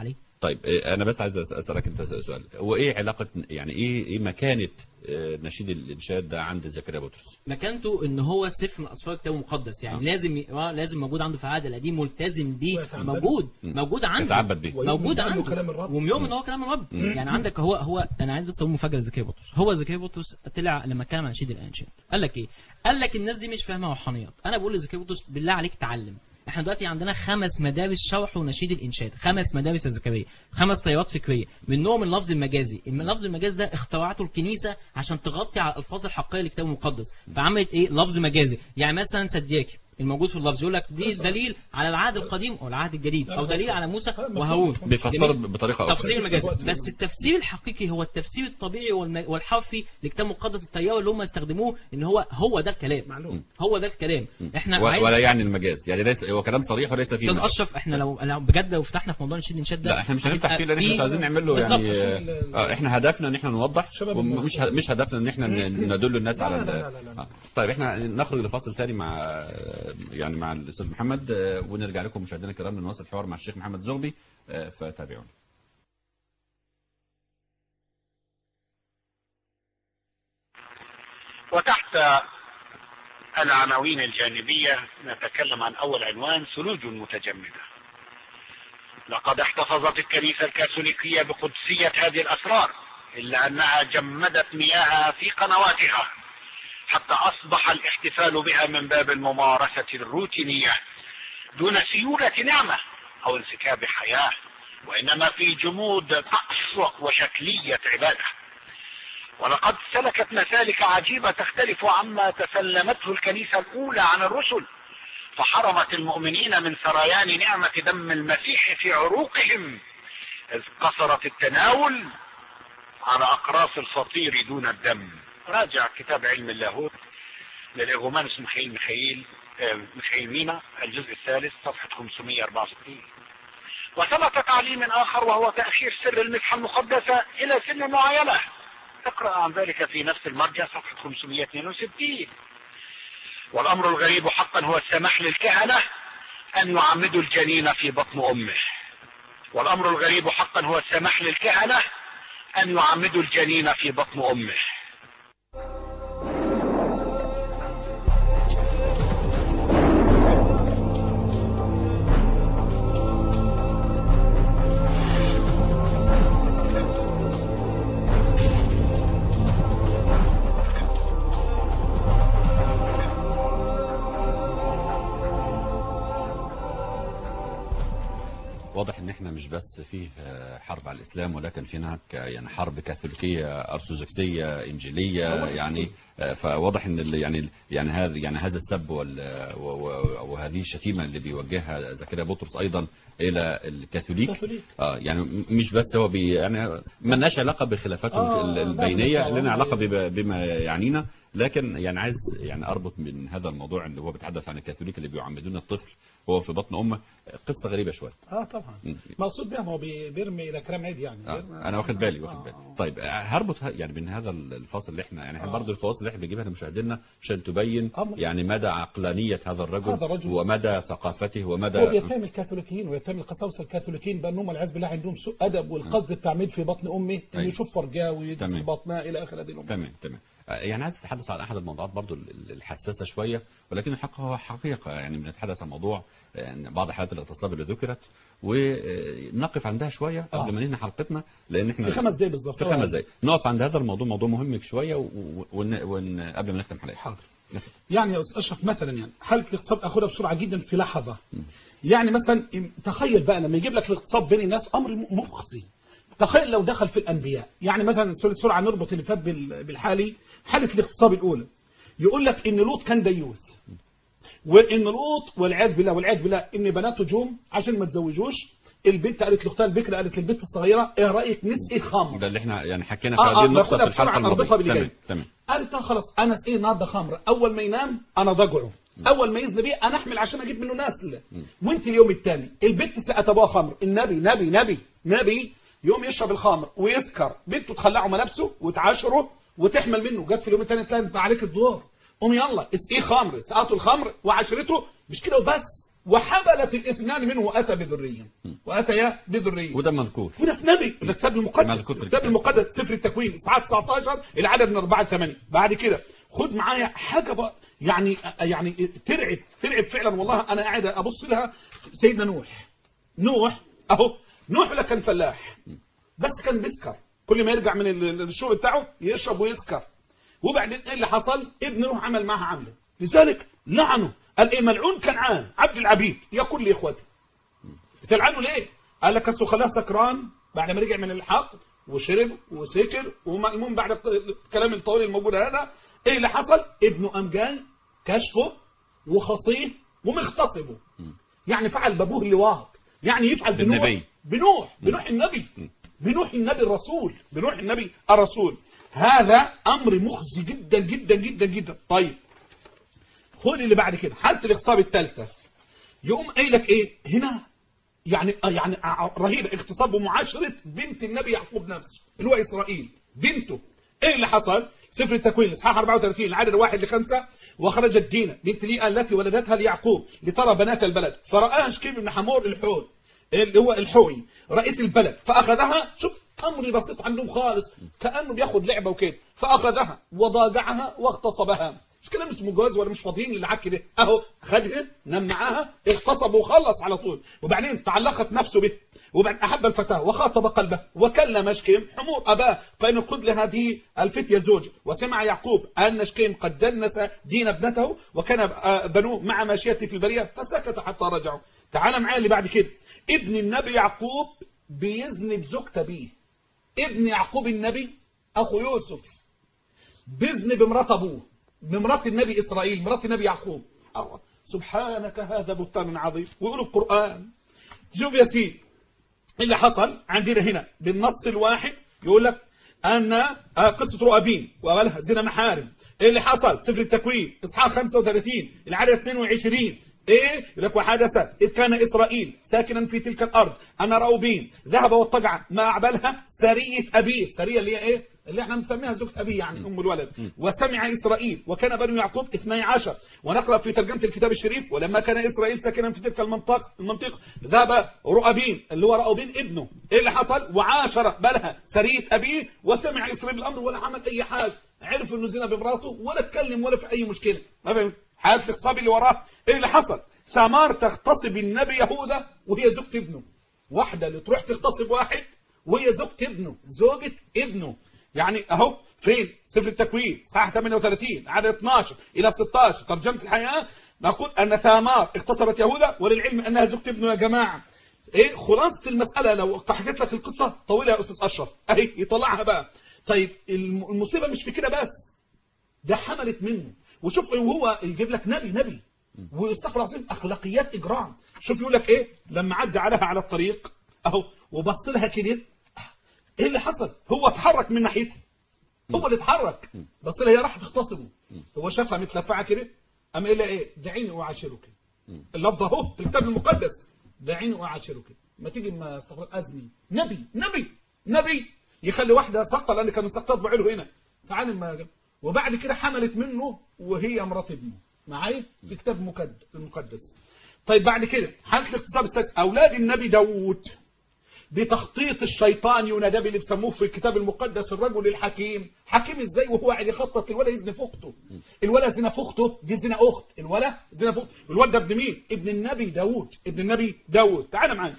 طيب إيه، انا بس عايز أس- اسالك انت سؤال هو ايه علاقه يعني ايه ايه مكانه آه، نشيد الانشاد ده عند زكريا بطرس مكانته ان هو سفر من اسفار الكتاب المقدس يعني لازم ي- آه، لازم موجود عنده في العهد القديم ملتزم بيه ويتعبد. موجود موجود عنده يتعبد بيه. موجود ويؤمن بأنه عنده كلام الرب. ويؤمن ان هو كلام الرب يعني عندك هو هو انا عايز بس اقول مفاجاه لزكريا بطرس هو زكريا بطرس طلع لما اتكلم عن نشيد الانشاد قال لك ايه؟ قال لك الناس دي مش فاهمه روحانيات انا بقول لزكريا بطرس بالله عليك تعلم احنا دلوقتي عندنا خمس مدارس شرح ونشيد الانشاد خمس مدارس يا زكريا خمس تيارات فكريه منهم اللفظ المجازي اللفظ المجازي ده اخترعته الكنيسه عشان تغطي على الالفاظ الحقيقيه للكتاب المقدس فعملت ايه لفظ مجازي يعني مثلا سدياكي الموجود في اللفظ يقول لك دي دليل على العهد القديم او العهد الجديد او دليل على موسى وهارون بيفسروا جميل؟ بطريقه اخرى تفسير مجازي بس التفسير الحقيقي هو التفسير الطبيعي والم- والحرفي للكتاب المقدس التيار اللي هم يستخدموه ان هو هو ده الكلام معلوم. هو ده الكلام احنا و- عايز- ولا يعني المجاز يعني ليس هو كلام صريح وليس فيه استاذ مجاز. اشرف احنا لو لو بجد لو فتحنا في موضوع نشيد الانشاد ده لا احنا مش هنفتح هيبقى فيه لان احنا مش فيه- عايزين نعمل له بالظبط. يعني عشان ال- آه احنا هدفنا ان احنا نوضح شباب ومش ه- المنافسة. مش هدفنا ان احنا ن- ندل الناس لا، على لا، ال- لا، لا، لا. آه. طيب احنا نخرج لفاصل تاني مع يعني مع الاستاذ محمد آه، ونرجع لكم مشاهدينا الكرام لنواصل الحوار مع الشيخ محمد زغبي آه، فتابعونا وتحت العناوين الجانبية نتكلم عن أول عنوان ثلوج متجمدة لقد احتفظت الكنيسة الكاثوليكية بقدسية هذه الأسرار إلا أنها جمدت مياهها في قنواتها حتى أصبح الاحتفال بها من باب الممارسة الروتينية دون سيولة نعمة أو انسكاب حياة وإنما في جمود طقس وشكلية عبادة ولقد سلكت مسالك عجيبة تختلف عما تسلمته الكنيسة الأولى عن الرسل فحرمت المؤمنين من سريان نعمة دم المسيح في عروقهم إذ قصرت التناول على أقراص الفطير دون الدم راجع كتاب علم اللاهوت للإغومانوس ميخائيل ميخائيل آه، ميخائيل مينا الجزء الثالث صفحة 564 وثبت تعليم آخر وهو تأخير سر المسحة المقدسة إلى سن معينة اقرأ عن ذلك في نفس المرجع صفحة 562 والأمر الغريب حقا هو السماح للكهنة أن يعمدوا الجنين في بطن أمه والأمر الغريب حقا هو السماح للكهنة أن يعمدوا الجنين في بطن أمه واضح ان احنا مش بس فيه آه، حرب على الاسلام ولكن في هناك آه، يعني حرب كاثوليكيه ارثوذكسيه انجيليه يعني آه، فواضح ان ال- يعني يعني هذا يعني هذا السب وال- و- و- وهذه الشتيمه اللي بيوجهها زكريا بطرس ايضا الى الكاثوليك كاثوليك. اه يعني م- مش بس هو بي يعني ما لناش علاقه بخلافاتهم آه، ال- لا، البينيه بالفعل. لنا علاقه بما, بما يعنينا لكن يعني عايز يعني اربط من هذا الموضوع اللي هو بيتحدث عن الكاثوليك اللي بيعمدون الطفل وهو في بطن امه قصه غريبه شويه اه طبعا مقصود بها ما هو بي- بيرمي الى كلام عيب يعني آه. بيرمي- انا واخد بالي واخد بالي طيب آه، هربط ه- يعني من هذا الفاصل اللي احنا يعني احنا برضه الفواصل اللي احنا بنجيبها لمشاهدينا عشان تبين آه. يعني مدى عقلانيه هذا الرجل, هذا الرجل. ومدى ثقافته ومدى هو بيتهم الكاثوليكيين ويتهم القساوسه الكاثوليكيين بانهم والعياذ بالله عندهم سوء ادب والقصد التعميد في بطن امه انه أيوة. يشوف فرجاه ويدس تمام. في بطنها الى اخر هذه الامور تمام تمام آه، يعني عايز اتحدث عن احد الموضوعات برضو ال- ال- الحساسه شويه ولكن الحق هو حقيقه يعني بنتحدث عن موضوع آه، إن بعض حالات الاغتصاب اللي ذكرت ونقف عندها شويه قبل آه. ما ننهي حلقتنا لان احنا في خمس دقايق بالظبط في خمس دقائق نقف عند هذا الموضوع موضوع مهم شويه و- و- ون... ون... قبل ما نختم حلقه حاضر نفهم. يعني يا استاذ اشرف مثلا يعني حاله الاغتصاب اخذها بسرعه جدا في لحظه يعني مثلا تخيل بقى لما يجيب لك الاغتصاب بين الناس امر م- مخزي تخيل لو دخل في الانبياء يعني مثلا بسرعه نربط اللي فات بال- بالحالي حاله الاغتصاب الاولى يقول لك ان لوط كان ديوث وان لوط والعياذ بالله والعياذ بالله ان بناته جم عشان ما تزوجوش البنت قالت لاختها البكر قالت للبنت الصغيره ايه رايك نسقي خمر ده اللي احنا يعني حكينا في اه هذه اه النقطه ناخدها في الحلقه بسرعه اربطها باللي الماضيه جاي تمام تمام قالت اه خلاص انا اسقيه النهارده خمر اول ما ينام انا ضجعه اول ما يزني بيه انا احمل عشان اجيب منه نسل وانت اليوم الثاني البنت سقت ابوها خمر النبي نبي نبي نبي يوم يشرب الخمر ويسكر بنته تخلعه ملابسه وتعاشره وتحمل منه جت في اليوم الثاني تلاقي انت عليك الدور قوم يلا اسقيه خمر سقته الخمر وعشرته مش كده وبس وحبلت الاثنان منه واتى بذريه واتيا بذريه وده مذكور وده في نبي ده كتاب المقدس مذكور في الكتاب الكتاب. المقدس سفر التكوين اصحاح 19 العدد من 4 ل 8 بعد كده خد معايا حاجه بقى يعني يعني ترعب ترعب فعلا والله انا قاعد ابص لها سيدنا نوح نوح اهو نوح لا كان فلاح بس كان بيسكر كل ما يرجع من ال- الشغل بتاعه يشرب ويسكر وبعدين ايه اللي حصل ابن نوح عمل معها عمله لذلك لعنه قال ايه ملعون كنعان عبد العبيد يقول لاخوته بتلعنه ليه؟ قال لك اصله خلاه سكران بعد ما رجع من الحق وشرب وسكر ومأمون بعد الكلام الطويل الموجود هذا ايه اللي حصل؟ ابنه قام جاي كشفه وخصيه ومغتصبه يعني فعل بابوه اللواط يعني يفعل بنوح بالنبي. بنوح بنوح النبي بنوح النبي الرسول بنوح النبي الرسول هذا امر مخزي جدا جدا جدا جدا طيب خد اللي بعد كده حاله الاغتصاب الثالثه يقوم قايل لك ايه هنا يعني آه يعني ع- رهيبه اغتصاب ومعاشره بنت النبي يعقوب نفسه اللي هو اسرائيل بنته ايه اللي حصل؟ سفر التكوين اصحاح 34 العدد واحد لخمسه وخرجت دينا بنت ليئه التي ولدتها ليعقوب لترى بنات البلد فرآها شكيب بن حمور الحوت اللي هو الحوي رئيس البلد فاخذها شوف امر بسيط عندهم خالص كانه بياخد لعبه وكده فاخذها وضاجعها واغتصبها مش كلام اسمه جواز ولا مش فاضيين للعك ده اهو خدها نام معاها اغتصب وخلص على طول وبعدين تعلقت نفسه به وبعد احب الفتاه وخاطب قلبه وكلم شكيم حمور اباه قال خذ لهذه الفتيه زوج وسمع يعقوب ان شكيم قد دنس دين ابنته وكان آه، بنوه مع ماشيته في البريه فسكت حتى رجعوا تعال معايا اللي بعد كده ابن النبي يعقوب بيزني بزوجته بيه ابن يعقوب النبي اخو يوسف بإذن بمرات أبوه بمرات النبي إسرائيل مرات النبي يعقوب الله سبحانك هذا بهتان عظيم ويقولوا القرآن شوف يا سيدي اللي حصل عندنا هنا بالنص الواحد يقول لك أن آه، قصة رؤابين وأولها زنا محارم إيه اللي حصل سفر التكوين إصحاح 35 العدد 22 ايه يقول لك وحدث اذ كان اسرائيل ساكنا في تلك الارض ان راوبين ذهب واضطجع ما اعبلها سريه ابيه سريه اللي هي ايه اللي احنا بنسميها زوجة أبيه يعني أم الولد وسمع إسرائيل وكان بنو يعقوب 12 ونقرأ في ترجمة الكتاب الشريف ولما كان إسرائيل ساكنا في تلك المنطقة المنطقة ذهب رؤابين اللي هو رؤابين ابنه إيه اللي حصل وعاشر بلها سرية أبيه وسمع إسرائيل الأمر ولا عمل أي حاجة عرف إنه زنا بمراته ولا اتكلم ولا في أي مشكلة ما فهمت حالة الاغتصاب اللي وراه إيه اللي حصل ثمار تغتصب النبي يهوذا وهي زوجة ابنه واحدة اللي تروح تغتصب واحد وهي زوجة ابنه زوجة ابنه يعني اهو فين سفر التكوين صحاح 38 عدد 12 الى 16 ترجمه الحياه نقول ان ثامار اغتصبت يهوذا وللعلم انها زوجة ابنه يا جماعه ايه خلاصه المساله لو حكيت لك القصه طويله يا استاذ اشرف اهي يطلعها بقى طيب الم- المصيبه مش في كده بس ده حملت منه وشوف وهو يجيب لك نبي نبي واستغفر الله العظيم اخلاقيات اجرام شوف يقول لك ايه لما عدى عليها على الطريق اهو وبص لها كده ايه اللي حصل هو اتحرك من ناحيتها هو اللي اتحرك بص لها هي راح تغتصبه هو شافها متلفعه كده قام قال لها ايه دعيني اعاشرك اللفظ اهو في الكتاب المقدس دعيني اعاشرك ما تيجي ما استغفر ازني نبي نبي نبي يخلي واحده سقطه لان كان مستقطب بعيله هنا تعال ما وبعد كده حملت منه وهي مرات ابنه معايا في كتاب مقد- المقدس طيب بعد كده حاله الاغتصاب السادس اولاد النبي داوود بتخطيط الشيطان ينادى اللي بيسموه في الكتاب المقدس الرجل الحكيم حكيم ازاي وهو قاعد يخطط الولد يزني في اخته الولد زنا في اخته دي زنا اخت الولد زنا في اخته الولد ده ابن مين ابن النبي داوود ابن النبي داوود تعال معانا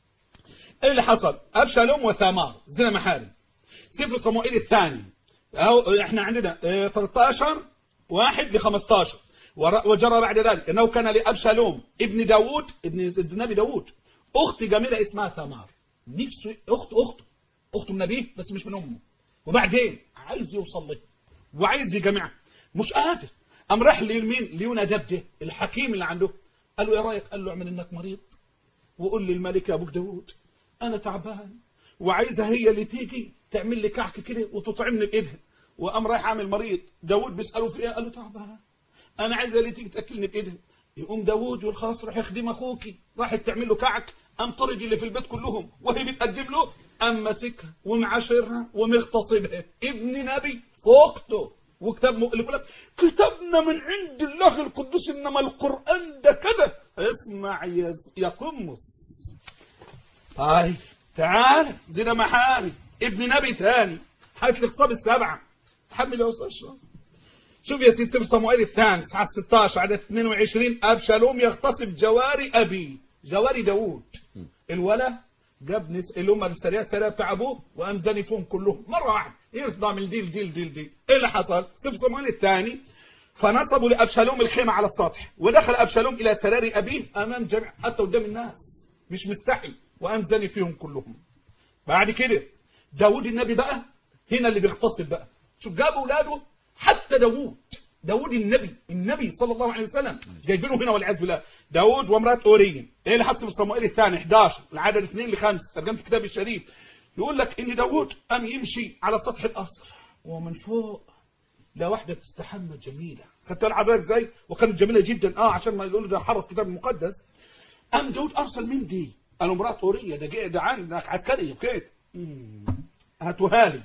ايه اللي حصل ابشالوم وثامار زنا محارم سفر صموئيل الثاني أو احنا عندنا اه 13 واحد ل 15 ور- وجرى بعد ذلك انه كان لابشالوم ابن داوود ابن النبي داوود اخت جميله اسمها ثمار نفسه اخت اخته اخته من ابيه بس مش من امه وبعدين عايز يوصل له وعايز يجمعها مش قادر قام راح لمين ليونا جده الحكيم اللي عنده قال له يا رايك قال له اعمل انك مريض وقول للملك يا ابوك داوود انا تعبان وعايزها هي اللي تيجي تعمل لي كعك كده وتطعمني بايدها وقام رايح عامل مريض داوود بيساله في ايه قال له تعبان انا عايزها اللي تيجي تاكلني بايدها يقوم داوود يقول خلاص روح يخدم اخوكي راحت تعمل له كعك قام طرد اللي في البيت كلهم وهي بتقدم له قام ماسكها ومعاشرها ومغتصبها ابن نبي فوقته وكتاب م... اللي يقول لك كتابنا من عند الله القدوس انما القران ده كذا اسمع يا ز- يا قمص هاي تعال زنا محارم ابن نبي تاني هات لي خصاب السبعه تحمل يا استاذ اشرف شوف يا سيدي سفر صموئيل الثاني اصحاح 16 عدد 22 ابشالوم يغتصب جواري ابي جواري داوود الولا جاب نس اللي هم السريات سرية بتاع ابوه وقام زاني فيهم كلهم مره واحده يرضى من ديل ديل ديل ديل ايه اللي حصل؟ سفر صموئيل الثاني فنصبوا لابشالوم الخيمه على السطح ودخل ابشالوم الى سرار ابيه امام جميع حتى قدام الناس مش مستحي وقام زاني فيهم كلهم بعد كده داود النبي بقى هنا اللي بيغتصب بقى شوف جاب اولاده حتى داود داود النبي النبي صلى الله عليه وسلم جايبينه هنا والعياذ بالله داود وامراه اورين ايه اللي حصل في صموئيل الثاني 11 العدد 2 ل 5 ترجمه الكتاب الشريف يقول لك ان داود قام يمشي على سطح القصر ومن فوق لا واحده تستحمى جميله خدت العذاب ازاي وكانت جميله جدا اه عشان ما يقولوا ده حرف كتاب المقدس قام داود ارسل من دي قالوا امراه اوريه ده جاي ده عندك عسكريه في كده مم. هاتوها لي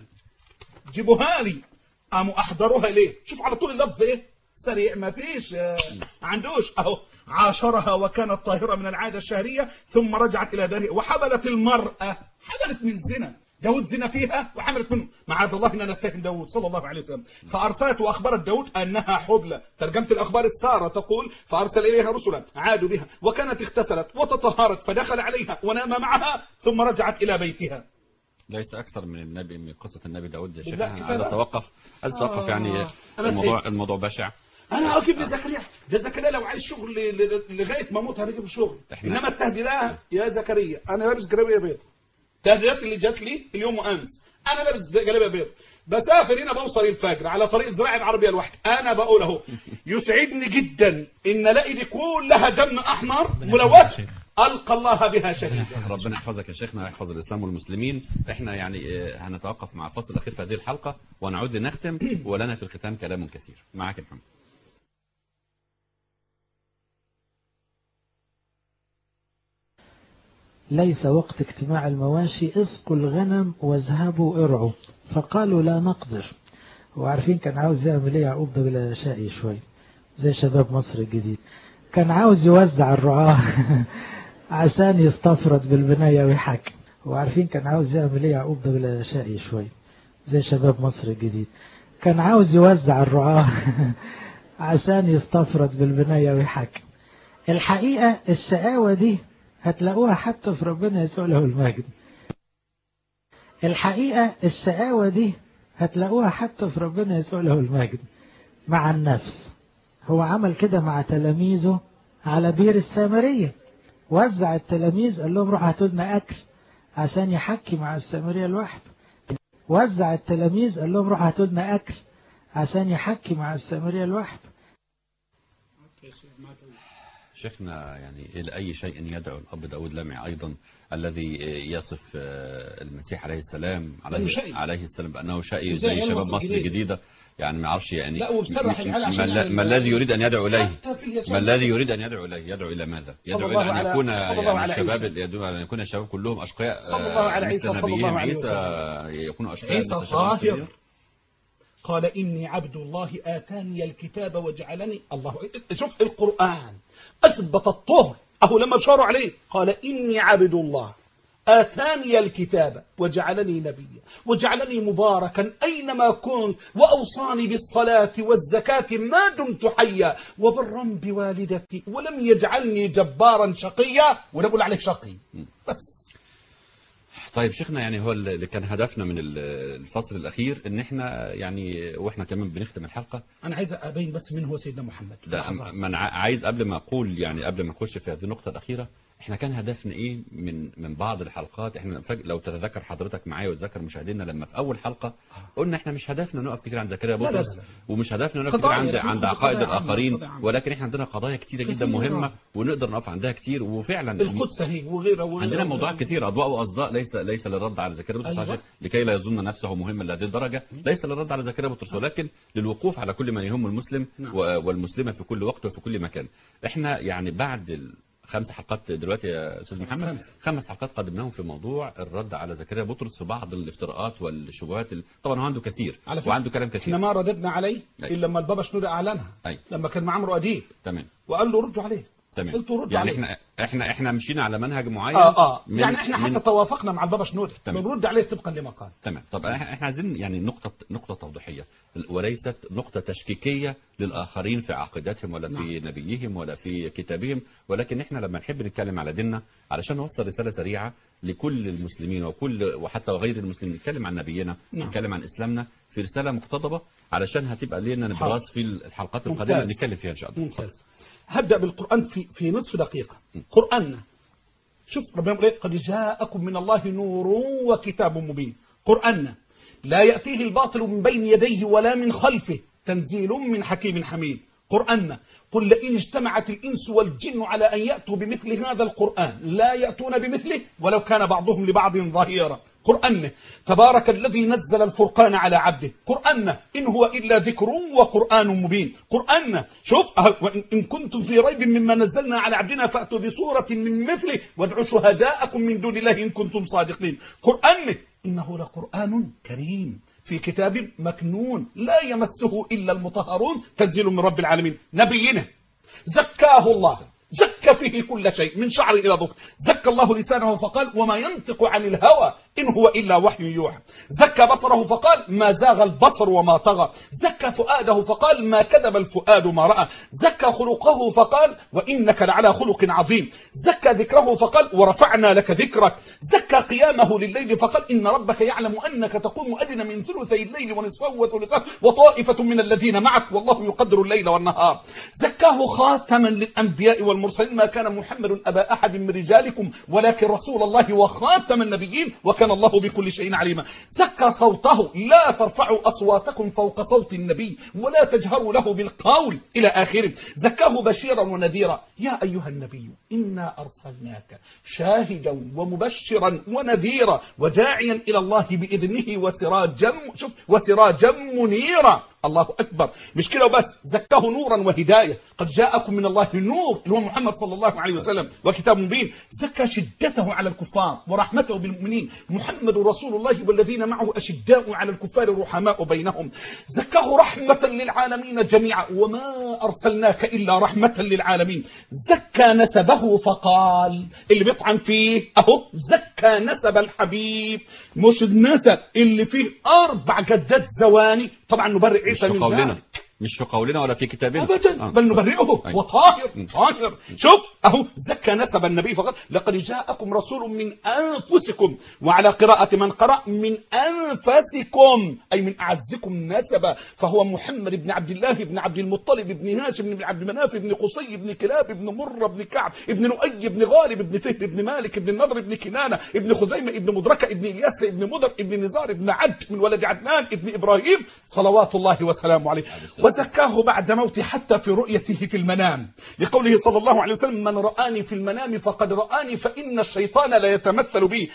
جيبوها لي قاموا احضروها ليه شوف على طول اللفظ ايه سريع ما فيش آه، عندوش اهو عاشرها وكانت طاهرة من العادة الشهرية ثم رجعت إلى داره وحملت المرأة حملت من زنا داود زنا فيها وحملت منه معاذ الله ان نتهم داود صلى الله عليه وسلم فارسلت واخبرت داود انها حبلى ترجمه الاخبار الساره تقول فارسل اليها رسلا عادوا بها وكانت اغتسلت وتطهرت فدخل عليها ونام معها ثم رجعت الى بيتها ليس اكثر من النبي من قصه النبي داود يا شيخ لا، انا كفاية عايز بقى. اتوقف عايز اتوقف يعني أنا الموضوع تعبت. الموضوع بشع انا اجيب لي زكريا ده زكريا لو عايز شغل ل- ل- لغايه ما اموت هنجيب شغل إحنا- انما التهديدات يا زكريا انا لابس جلابيه بيضاء التهديدات اللي جات لي اليوم وامس انا لابس جلابيه بيضاء بسافر هنا بوصل الفجر على طريق زراعي العربيه لوحدي انا بقول اهو يسعدني جدا ان الاقي دي كلها دم احمر ملوث القى الله بها شهيدا ربنا يحفظك يا شيخنا ويحفظ الاسلام والمسلمين احنا يعني آه، هنتوقف مع الفصل الاخير في هذه الحلقه ونعود لنختم ولنا في الختام كلام كثير معك يا محمد ليس وقت اجتماع المواشي اسقوا الغنم واذهبوا ارعوا فقالوا لا نقدر وعارفين كان عاوز يعمل ايه يعقوب ده بلا شقي شوي زي شباب مصر الجديد كان عاوز يوزع الرعاة عشان يستفرد بالبناية ويحكم وعارفين كان عاوز يعمل ايه يعقوب ده بلا شقي شوي زي شباب مصر الجديد كان عاوز يوزع الرعاة عشان يستفرد بالبناية ويحكم الحقيقة الشقاوة دي هتلاقوها حتى في ربنا يسوع له المجد الحقيقة الشقاوة دي هتلاقوها حتى في ربنا يسوع له المجد مع النفس هو عمل كده مع تلاميذه على بير السامرية وزع التلاميذ قال لهم روحوا هاتوا لنا أكل عشان يحكي مع السامرية لوحده وزع التلاميذ قال لهم روحوا هاتوا لنا أكل عشان يحكي مع السامرية لوحده شيخنا يعني إلى أي شيء يدعو الأب داود لمعي أيضا الذي يصف آه، المسيح عليه السلام عليه, أنه شقي. عليه السلام بأنه شقي وزي زي عيال شباب مصر مصر الجديدة. الجديدة يعني ما اعرفش يعني لا، وبصرح العيال عشان ما, يعمل- ما الذي يريد أن يدعو إليه حتى في اليسوع ما الذي يريد أن يدعو إليه يدعو إلى ماذا صلى يدعو الله إلى أن على- يكون صلى الله يعني على الشباب عيسى. يدعو أن يكون الشباب كلهم أشقياء صلى الله على آه، عيسى، مثل صلى الله نبيهم عليه عيسى يكونوا أشقياء عيسى مثل شباب مصر طاهر الجديدة. قال إني عبد الله آتاني الكتاب وجعلني الله شوف القرآن أثبت الطهر أهو لما بشاروا عليه قال إني عبد الله آتاني الكتاب وجعلني نبيا وجعلني مباركا أينما كنت وأوصاني بالصلاة والزكاة ما دمت حيا وبرا بوالدتي ولم يجعلني جبارا شقيا ولا بقول عليه شقي بس طيب شيخنا يعني هو اللي كان هدفنا من ال- الفصل الأخير إن إحنا يعني وإحنا كمان بنختم الحلقة أنا عايز أبين بس من هو سيدنا محمد ده لحظات. من ع- عايز قبل ما اقول يعني قبل ما نخش في هذه النقطه الاخيره احنا كان هدفنا ايه من من بعض الحلقات احنا فج... لو تتذكر حضرتك معايا وتذكر مشاهدينا لما في اول حلقه قلنا احنا مش هدفنا نقف كتير عند زكريا لا، لا، بطرس لا، لا. ومش هدفنا نقف كتير قضايا عند يكون عند في عقائد قضايا عامة، الاخرين قضايا عامة. ولكن احنا عندنا قضايا كتيره جدا كثيرة. مهمه ونقدر نقف عندها كتير وفعلا القدس هي وغيرها وغيرها عندنا موضوعات وغيرها. كثير اضواء واصداء ليس ليس للرد على زكريا بطرس أيوة. عشان لكي لا يظن نفسه مهما لهذه الدرجه ليس للرد على زكريا بطرس ولكن للوقوف على كل ما يهم المسلم نعم. و- والمسلمه في كل وقت وفي كل مكان احنا يعني بعد ال- خمس حلقات دلوقتي يا استاذ محمد خمسة. خمس حلقات قدمناهم في موضوع الرد على زكريا بطرس في بعض الافتراءات والشبهات ال- طبعا هو عنده كثير على فكرة وعنده كلام احنا كثير ما رددنا عليه أي. الا لما البابا شنودة اعلنها أي. لما كان مع عمرو اديب تمام وقال له ردوا عليه تمام اسئلته رد يعني عليه. احنا احنا احنا مشينا على منهج معين اه اه من- يعني احنا حتى من- توافقنا مع البابا شنودة تمام. بنرد عليه طبقا لما قال تمام طب إح- احنا عايزين يعني نقطة نقطة توضيحية وليست نقطة تشكيكية للآخرين في عقيدتهم ولا في نبيهم ولا في كتابهم ولكن احنا لما نحب نتكلم على ديننا علشان نوصل رسالة سريعة لكل المسلمين وكل وحتى وغير المسلمين نتكلم عن نبينا نعم. نتكلم عن إسلامنا في رسالة مقتضبة علشان هتبقى لنا نبراس في الحلقات القادمة ممتاز. نتكلم فيها إن شاء الله ممتاز هبدأ بالقرآن في في نصف دقيقة قرآننا شوف ربنا يقول إيه؟ قد جاءكم من الله نور وكتاب مبين قرآننا لا يأتيه الباطل من بين يديه ولا من خلفه تنزيل من حكيم حميد قرآننا قل لئن اجتمعت الإنس والجن على أن يأتوا بمثل هذا القرآن لا يأتون بمثله ولو كان بعضهم لبعض ظهيرا قرآننا تبارك الذي نزل الفرقان على عبده قرآننا إن هو إلا ذكر وقرآن مبين قرآننا شوف أه، وإن إن كنتم في ريب مما نزلنا على عبدنا فأتوا بسورة من مثله وادعوا شهداءكم من دون الله إن كنتم صادقين قرآننا إنه لقرآن كريم في كتاب مكنون لا يمسه إلا المطهرون تنزيل من رب العالمين نبينا زكاه الله زكى فيه كل شيء من شعر إلى ظفر زكى الله لسانه فقال وما ينطق عن الهوى إن هو إلا وحي يوحى زكى بصره فقال ما زاغ البصر وما طغى زكى فؤاده فقال ما كذب الفؤاد ما رأى زكى خلقه فقال وإنك لعلى خلق عظيم زكى ذكره فقال ورفعنا لك ذكرك زكى قيامه لليل فقال إن ربك يعلم أنك تقوم أدنى من ثلثي الليل ونصفه وثلثه وطائفة من الذين معك والله يقدر الليل والنهار زكاه خاتما للأنبياء والمرسلين ما كان محمد أبا أحد من رجالكم ولكن رسول الله وخاتم النبيين وكان الله بكل شيء عليما زكى صوته لا ترفعوا أصواتكم فوق صوت النبي ولا تجهروا له بالقول إلى آخره زكاه بشيرا ونذيرا يا أيها النبي إنا أرسلناك شاهدا ومبشرا ونذيرا وداعيا إلى الله بإذنه وسراجا شوف وسراجا منيرا الله أكبر مش كده وبس زكاه نورا وهداية قد جاءكم من الله نور اللي هو محمد صلى الله عليه وسلم وكتاب مبين زكى شدته على الكفار ورحمته بالمؤمنين محمد رسول الله والذين معه أشداء على الكفار رحماء بينهم زكاه رحمة للعالمين جميعا وما أرسلناك إلا رحمة للعالمين زكى نسبه فقال اللي بيطعن فيه أهو زكى نسب الحبيب مش النسب اللي فيه أربع جدات زواني طبعا نبرئ مش عيسى في من قولنا ذلك مش في قولنا ولا في كتابنا ابدا آه. بل نبرئه أيوة. وطاهر طاهر شوف اهو زكى نسب النبي فقط لقد جاءكم رسول من انفسكم وعلى قراءه من قرأ من انفسكم اي من اعزكم نسبا فهو محمد بن عبد الله بن عبد المطلب بن هاشم بن عبد مناف بن قصي بن كلاب بن مره بن كعب بن لؤي بن غالب بن فهر بن مالك بن النضر بن كنانه بن خزيمه بن مدركه بن الياس بن مدر بن نزار بن عبد من ولد عدنان بن ابراهيم صلوات الله وسلامه عليه وزكاه بعد موته حتى في رؤيته في المنام لقوله صلى الله عليه وسلم من رآني في المنام فقد رآني فإن الشيطان لا يتمثل بي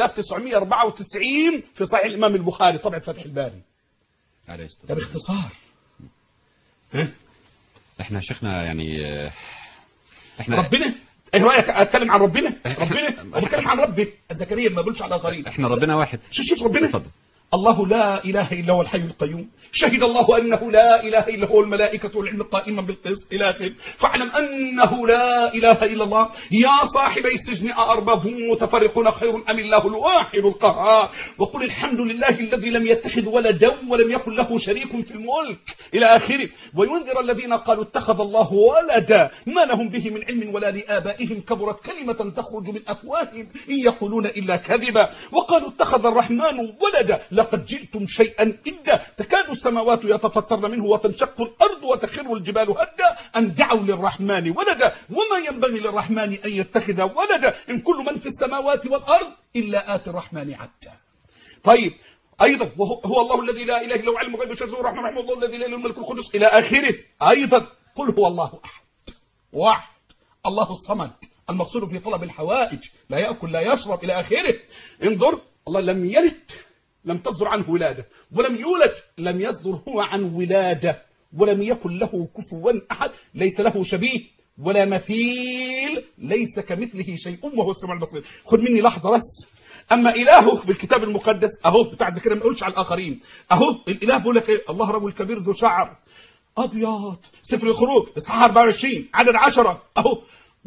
6994 في صحيح الإمام البخاري طبعا فتح الباري عليه الصلاة ده والسلام. باختصار احنا يا شيخنا يعني آه، احنا ربنا ايه رايك اتكلم عن ربنا ربنا وبتكلم عن ربي زكريا ما بقولش على اخرين احنا ربنا واحد شوف شوف ربنا اتفضل. الله لا اله الا هو الحي القيوم شهد الله انه لا اله الا هو الملائكه والعلم قائما بالقسط الى اخره فاعلم انه لا اله الا الله يا صاحبي السجن أأرباب متفرقون خير ام الله الواحد القهار وقل الحمد لله الذي لم يتخذ ولدا ولم يكن له شريك في الملك الى اخره وينذر الذين قالوا اتخذ الله ولدا ما لهم به من علم ولا لآبائهم كبرت كلمة تخرج من أفواههم إن يقولون إلا كذبا وقالوا اتخذ الرحمن ولدا لقد جئتم شيئا إدا تكاد السماوات يتفطرن منه وتنشق الأرض وتخر الجبال هدا أن دعوا للرحمن ولدا وما ينبغي للرحمن أن يتخذ ولدا إن كل من في السماوات والأرض إلا آتي الرحمن عبدا طيب ايضا وهو هو الله الذي لا اله الا هو علم الغيب والشهاده الرحمن الرحيم الله الذي لا اله الا الملك القدس الى اخره ايضا قل هو الله احد واحد الله الصمد المقصود في طلب الحوائج لا ياكل لا يشرب الى اخره انظر الله لم يلد لم تصدر عنه ولاده ولم يولد لم يصدر هو عن ولاده ولم يكن له كفوا احد ليس له شبيه ولا مثيل ليس كمثله شيء وهو السميع البصير خذ مني لحظه بس اما الهه في الكتاب المقدس اهو بتاع زكريا ما يقولش على الاخرين اهو الاله بيقول لك ايه الله رب الكبير ذو شعر ابيض سفر الخروج اصحاح 24 عدد 10 اهو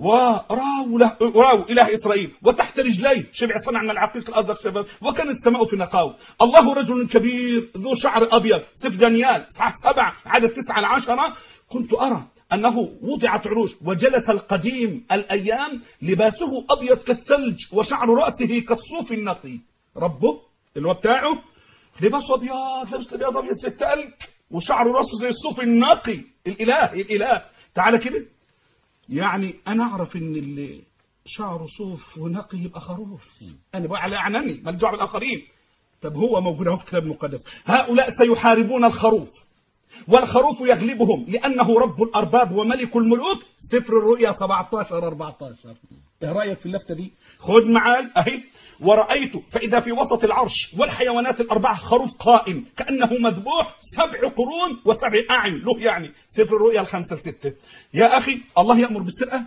وراوا له وراوا اله اسرائيل وتحت رجليه شبع صنعنا العقيق الازرق شباب وكانت السماء في نقاو الله رجل كبير ذو شعر ابيض سف دانيال اصحاح سبع عدد تسعه العشره كنت ارى انه وضعت عروش وجلس القديم الايام لباسه ابيض كالثلج وشعر راسه كالصوف النقي ربه اللي هو بتاعه لباسه ابيض لابس ابيض ابيض زي التلج وشعر راسه زي الصوف النقي الاله الاله تعالى كده يعني انا اعرف ان اللي شعره صوف ونقي يبقى خروف انا بقى على اعناني مال دعوه بالاخرين طب هو موجود اهو في الكتاب المقدس هؤلاء سيحاربون الخروف والخروف يغلبهم لانه رب الارباب وملك الملوك سفر الرؤيا 17 14 ايه رايك في اللفته دي خد معاي اهي ورأيت فإذا في وسط العرش والحيوانات الأربعة خروف قائم كأنه مذبوح سبع قرون وسبع أعين له يعني سفر الرؤيا الخمسة لستة يا أخي الله يأمر بالسرقة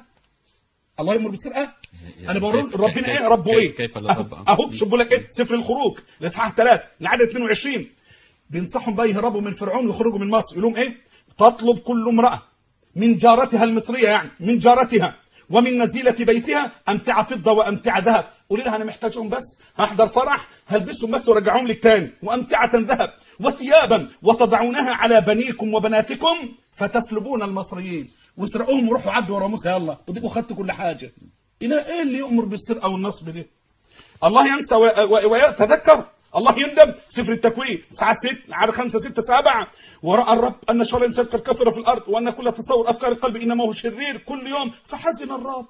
الله يأمر بالسرقة أنا بقول كيف- ربنا كيف- إيه ربه كيف- إيه كيف لا أهو, رب؟ أهو شوف بقول لك إيه سفر الخروج الإصحاح 3 العدد 22 بينصحهم بقى يهربوا من فرعون ويخرجوا من مصر يقول لهم إيه تطلب كل امرأة من جارتها المصرية يعني من جارتها ومن نزيلة بيتها أمتعة فضة وأمتعة ذهب قولي لها أنا محتاجهم بس هحضر فرح هلبسهم بس وارجعهم لك تاني وأمتعة ذهب وثيابا وتضعونها على بنيكم وبناتكم فتسلبون المصريين واسرقوهم وروحوا عدوا ورا موسى يلا وتبقوا خدتوا كل حاجة إلى إيه اللي يؤمر بالسرقة والنصب ده الله ينسى و- و- ويتذكر الله يندم سفر التكوين ساعة ست على خمسة ستة سبعة ورأى الرب أن شر الإنسان قد كثر في الأرض وأن كل تصور أفكار القلب إنما هو شرير كل يوم فحزن الرب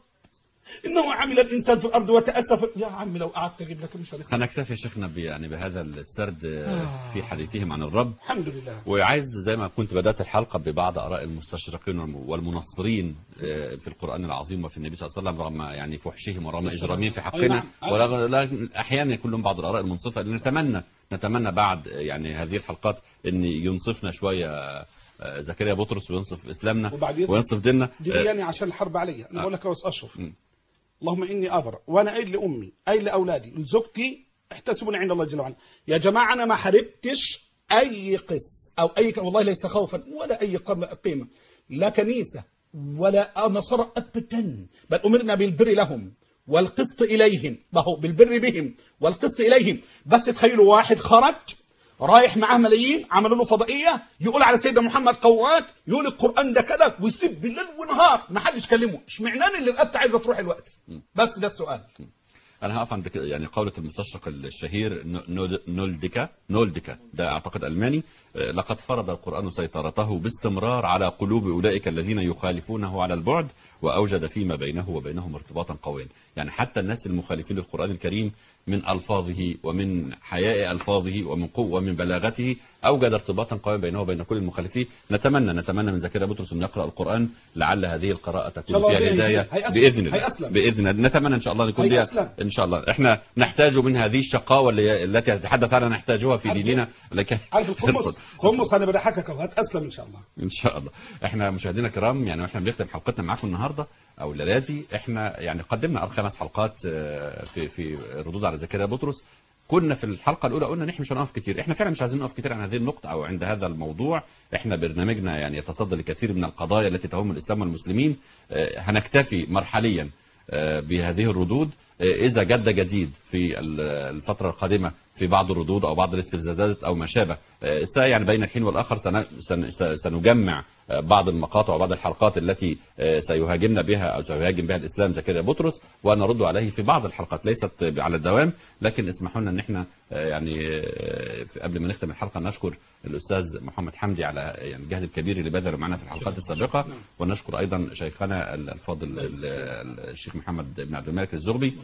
إنه عمل الإنسان في الأرض وتأسف يا عمي لو قعدت أجيب لك مش هنخلص. هنكتفي يا شيخنا ب- يعني بهذا السرد آه، في حديثهم عن الرب الحمد لله وعايز زي ما كنت بدأت الحلقة ببعض آراء المستشرقين والم- والمنصرين آه، في القرآن العظيم وفي النبي صلى الله عليه وسلم رغم يعني فحشهم ورغم إجرامهم في أي حقنا نعم. ولكن أحيانا يكون لهم بعض الآراء المنصفة اللي نتمنى نتمنى بعد آه، يعني هذه الحلقات أن ينصفنا شوية آه، زكريا بطرس وينصف إسلامنا وبعد يذكر- وينصف ديننا دي آه، يعني عشان الحرب عليا انا بقول لك يا استاذ اشرف اللهم اني ابرا وانا قايل لامي قايل لاولادي لزوجتي احتسبوني عند الله جل وعلا يا جماعه انا ما حاربتش اي قس او اي ك- والله ليس خوفا ولا اي قم- قيمه لا كنيسه ولا نصارى ابدا بل امرنا بالبر لهم والقسط اليهم ما هو بالبر بهم والقسط اليهم بس تخيلوا واحد خرج رايح معاه ملايين عملوا له فضائيه يقول على سيدنا محمد قوات يقول القران ده كده ويسب بالليل ونهار ما حدش كلمه اشمعنى اللي رقبته عايزه تروح الوقت بس ده السؤال انا هقف عند كده- يعني قولة المستشرق الشهير نو- نو- نولدكا نولدكا ده اعتقد الماني آه، لقد فرض القران سيطرته باستمرار على قلوب اولئك الذين يخالفونه على البعد واوجد فيما بينه وبينهم ارتباطا قويا يعني حتى الناس المخالفين للقران الكريم من الفاظه ومن حياء الفاظه ومن قوه ومن بلاغته اوجد ارتباطا قويا بينه وبين كل المخالفين نتمنى نتمنى من زكريا بطرس ان يقرا القران لعل هذه القراءه شاء تكون الله فيها ربنا الهدايه يهديه. هيأسلم. باذن الله هيأسلم. باذن الله نتمنى ان شاء الله يكون دي هيأسلم. ان شاء الله احنا نحتاج من هذه الشقاوه اللي- التي يتحدث عنها نحتاجها في عارف ديننا لكن عارف القمص قمص انا بضحكك اهو هتاسلم ان شاء الله ان شاء الله احنا مشاهدينا الكرام يعني واحنا بنختم حلقتنا معاكم النهارده او الليله دي احنا يعني قدمنا خمس حلقات آه، في في ردود على زكريا بطرس كنا في الحلقه الاولى قلنا ان احنا مش هنقف كتير احنا فعلا مش عايزين نقف كتير عن هذه النقطه او عند هذا الموضوع احنا برنامجنا يعني يتصدى لكثير من القضايا التي تهم الاسلام والمسلمين آه، هنكتفي مرحليا آه، بهذه الردود آه، اذا جد جديد في ال- الفتره القادمه في بعض الردود او بعض الاستفزازات او ما شابه آه، سا- يعني بين الحين والاخر سن- سن- س- سنجمع آه، بعض المقاطع وبعض الحلقات التي آه، سيهاجمنا بها او سيهاجم بها الاسلام زكريا بطرس ونرد عليه في بعض الحلقات ليست على الدوام لكن اسمحوا لنا ان احنا آه، يعني آه، في- قبل ما نختم الحلقه نشكر الاستاذ محمد حمدي على يعني الجهد الكبير اللي بذله معنا في الحلقات السابقه ونشكر ايضا شيخنا الفاضل ال- ال- الشيخ محمد بن عبد الملك الزغبي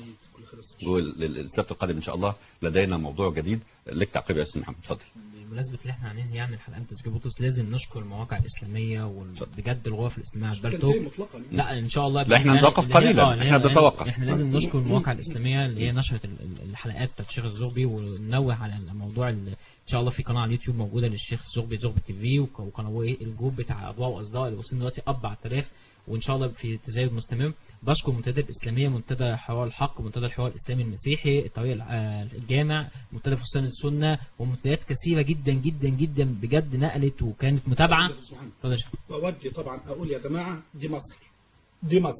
والسبت القادم ان شاء الله لدينا موضوع جديد لك تعقيب يا استاذ محمد اتفضل بمناسبة اللي احنا هننهي يعني الحلقات تسجيل بطرس لازم نشكر المواقع الإسلامية وبجد الغرف الإسلامية على البلتو تنتهي مطلقا لا ان شاء الله لا، إحنا بإذن الله نتوقف اللي هي- قليلاً. آه، اللي إحنا هي- بنتوقف. احنا لازم نشكر المواقع الاسلاميه اللي هي نشرت ال- ال- الحلقات بتاعت الشيخ الزغبي وننوه على الموضوع ال- ان شاء الله في قناه على اليوتيوب موجوده للشيخ الزغبي زغبي تي في وك- وقناه إيه الجروب بتاع اضواء واصداء اللي وصلنا دلوقتي اب 4000 وان شاء الله في تزايد مستمر بشكر منتدى الاسلاميه منتدى حوار الحق منتدى الحوار الاسلامي المسيحي الطريق الع- آه، الجامع منتدى فستان السنه ومنتديات كثيره جدا جدا جدا بجد نقلت وكانت متابعه اتفضل يا شيخ. واودي طبعا اقول يا جماعه دي مصر دي مصر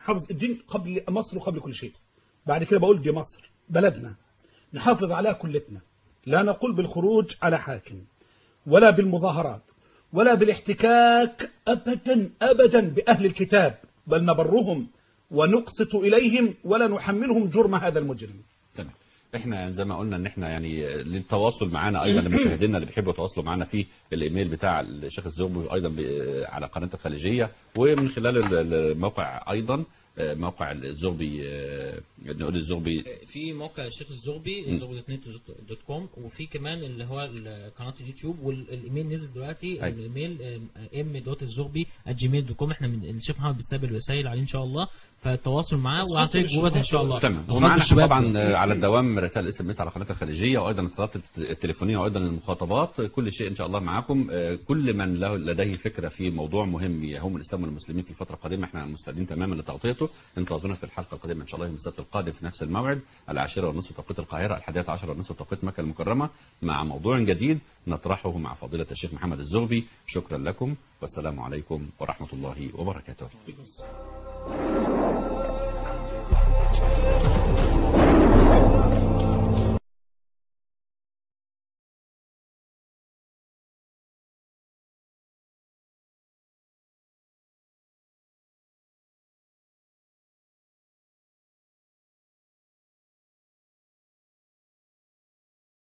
نحافظ الدين قبل مصر وقبل كل شيء بعد كده بقول دي مصر بلدنا نحافظ عليها كلتنا لا نقول بالخروج على حاكم ولا بالمظاهرات ولا بالاحتكاك أبدا أبدا بأهل الكتاب بل نبرهم ونقسط إليهم ولا نحملهم جرم هذا المجرم تمام احنا زي ما قلنا ان احنا يعني للتواصل معنا ايضا لمشاهدينا اللي بيحبوا يتواصلوا معنا في الايميل بتاع الشيخ الزغبي ايضا ب- على قناه الخليجيه ومن خلال ال- الموقع ايضا آه، موقع الزغبي آه، نقول الزغبي في موقع الشيخ الزغبي زغبي دوت كوم وفي كمان اللي هو ال- قناه اليوتيوب والايميل نزل دلوقتي أي. الايميل ام دوت الزغبي جيميل دوت كوم احنا من الشيخ محمد بيستقبل رسائل عليه ان شاء الله فالتواصل معاه وعن طريق جوجل ان شاء الله تمام وخاصة ومعنا الشباب. طبعا آه، على الدوام رسائل اس ام اس على قناه الخليجيه وايضا الاتصالات الت- التليفونيه وايضا المخاطبات كل شيء ان شاء الله معاكم آه، كل من له لديه فكره في موضوع مهم يهم الاسلام والمسلمين في الفتره القادمه احنا مستعدين تماما لتغطيته انتظرونا في الحلقه القادمه ان شاء الله يوم السبت القادم في نفس الموعد العاشره والنصف توقيت القاهره الحادية عشر والنصف توقيت مكه المكرمه مع موضوع جديد نطرحه مع فضيله الشيخ محمد الزغبي شكرا لكم والسلام عليكم ورحمه الله وبركاته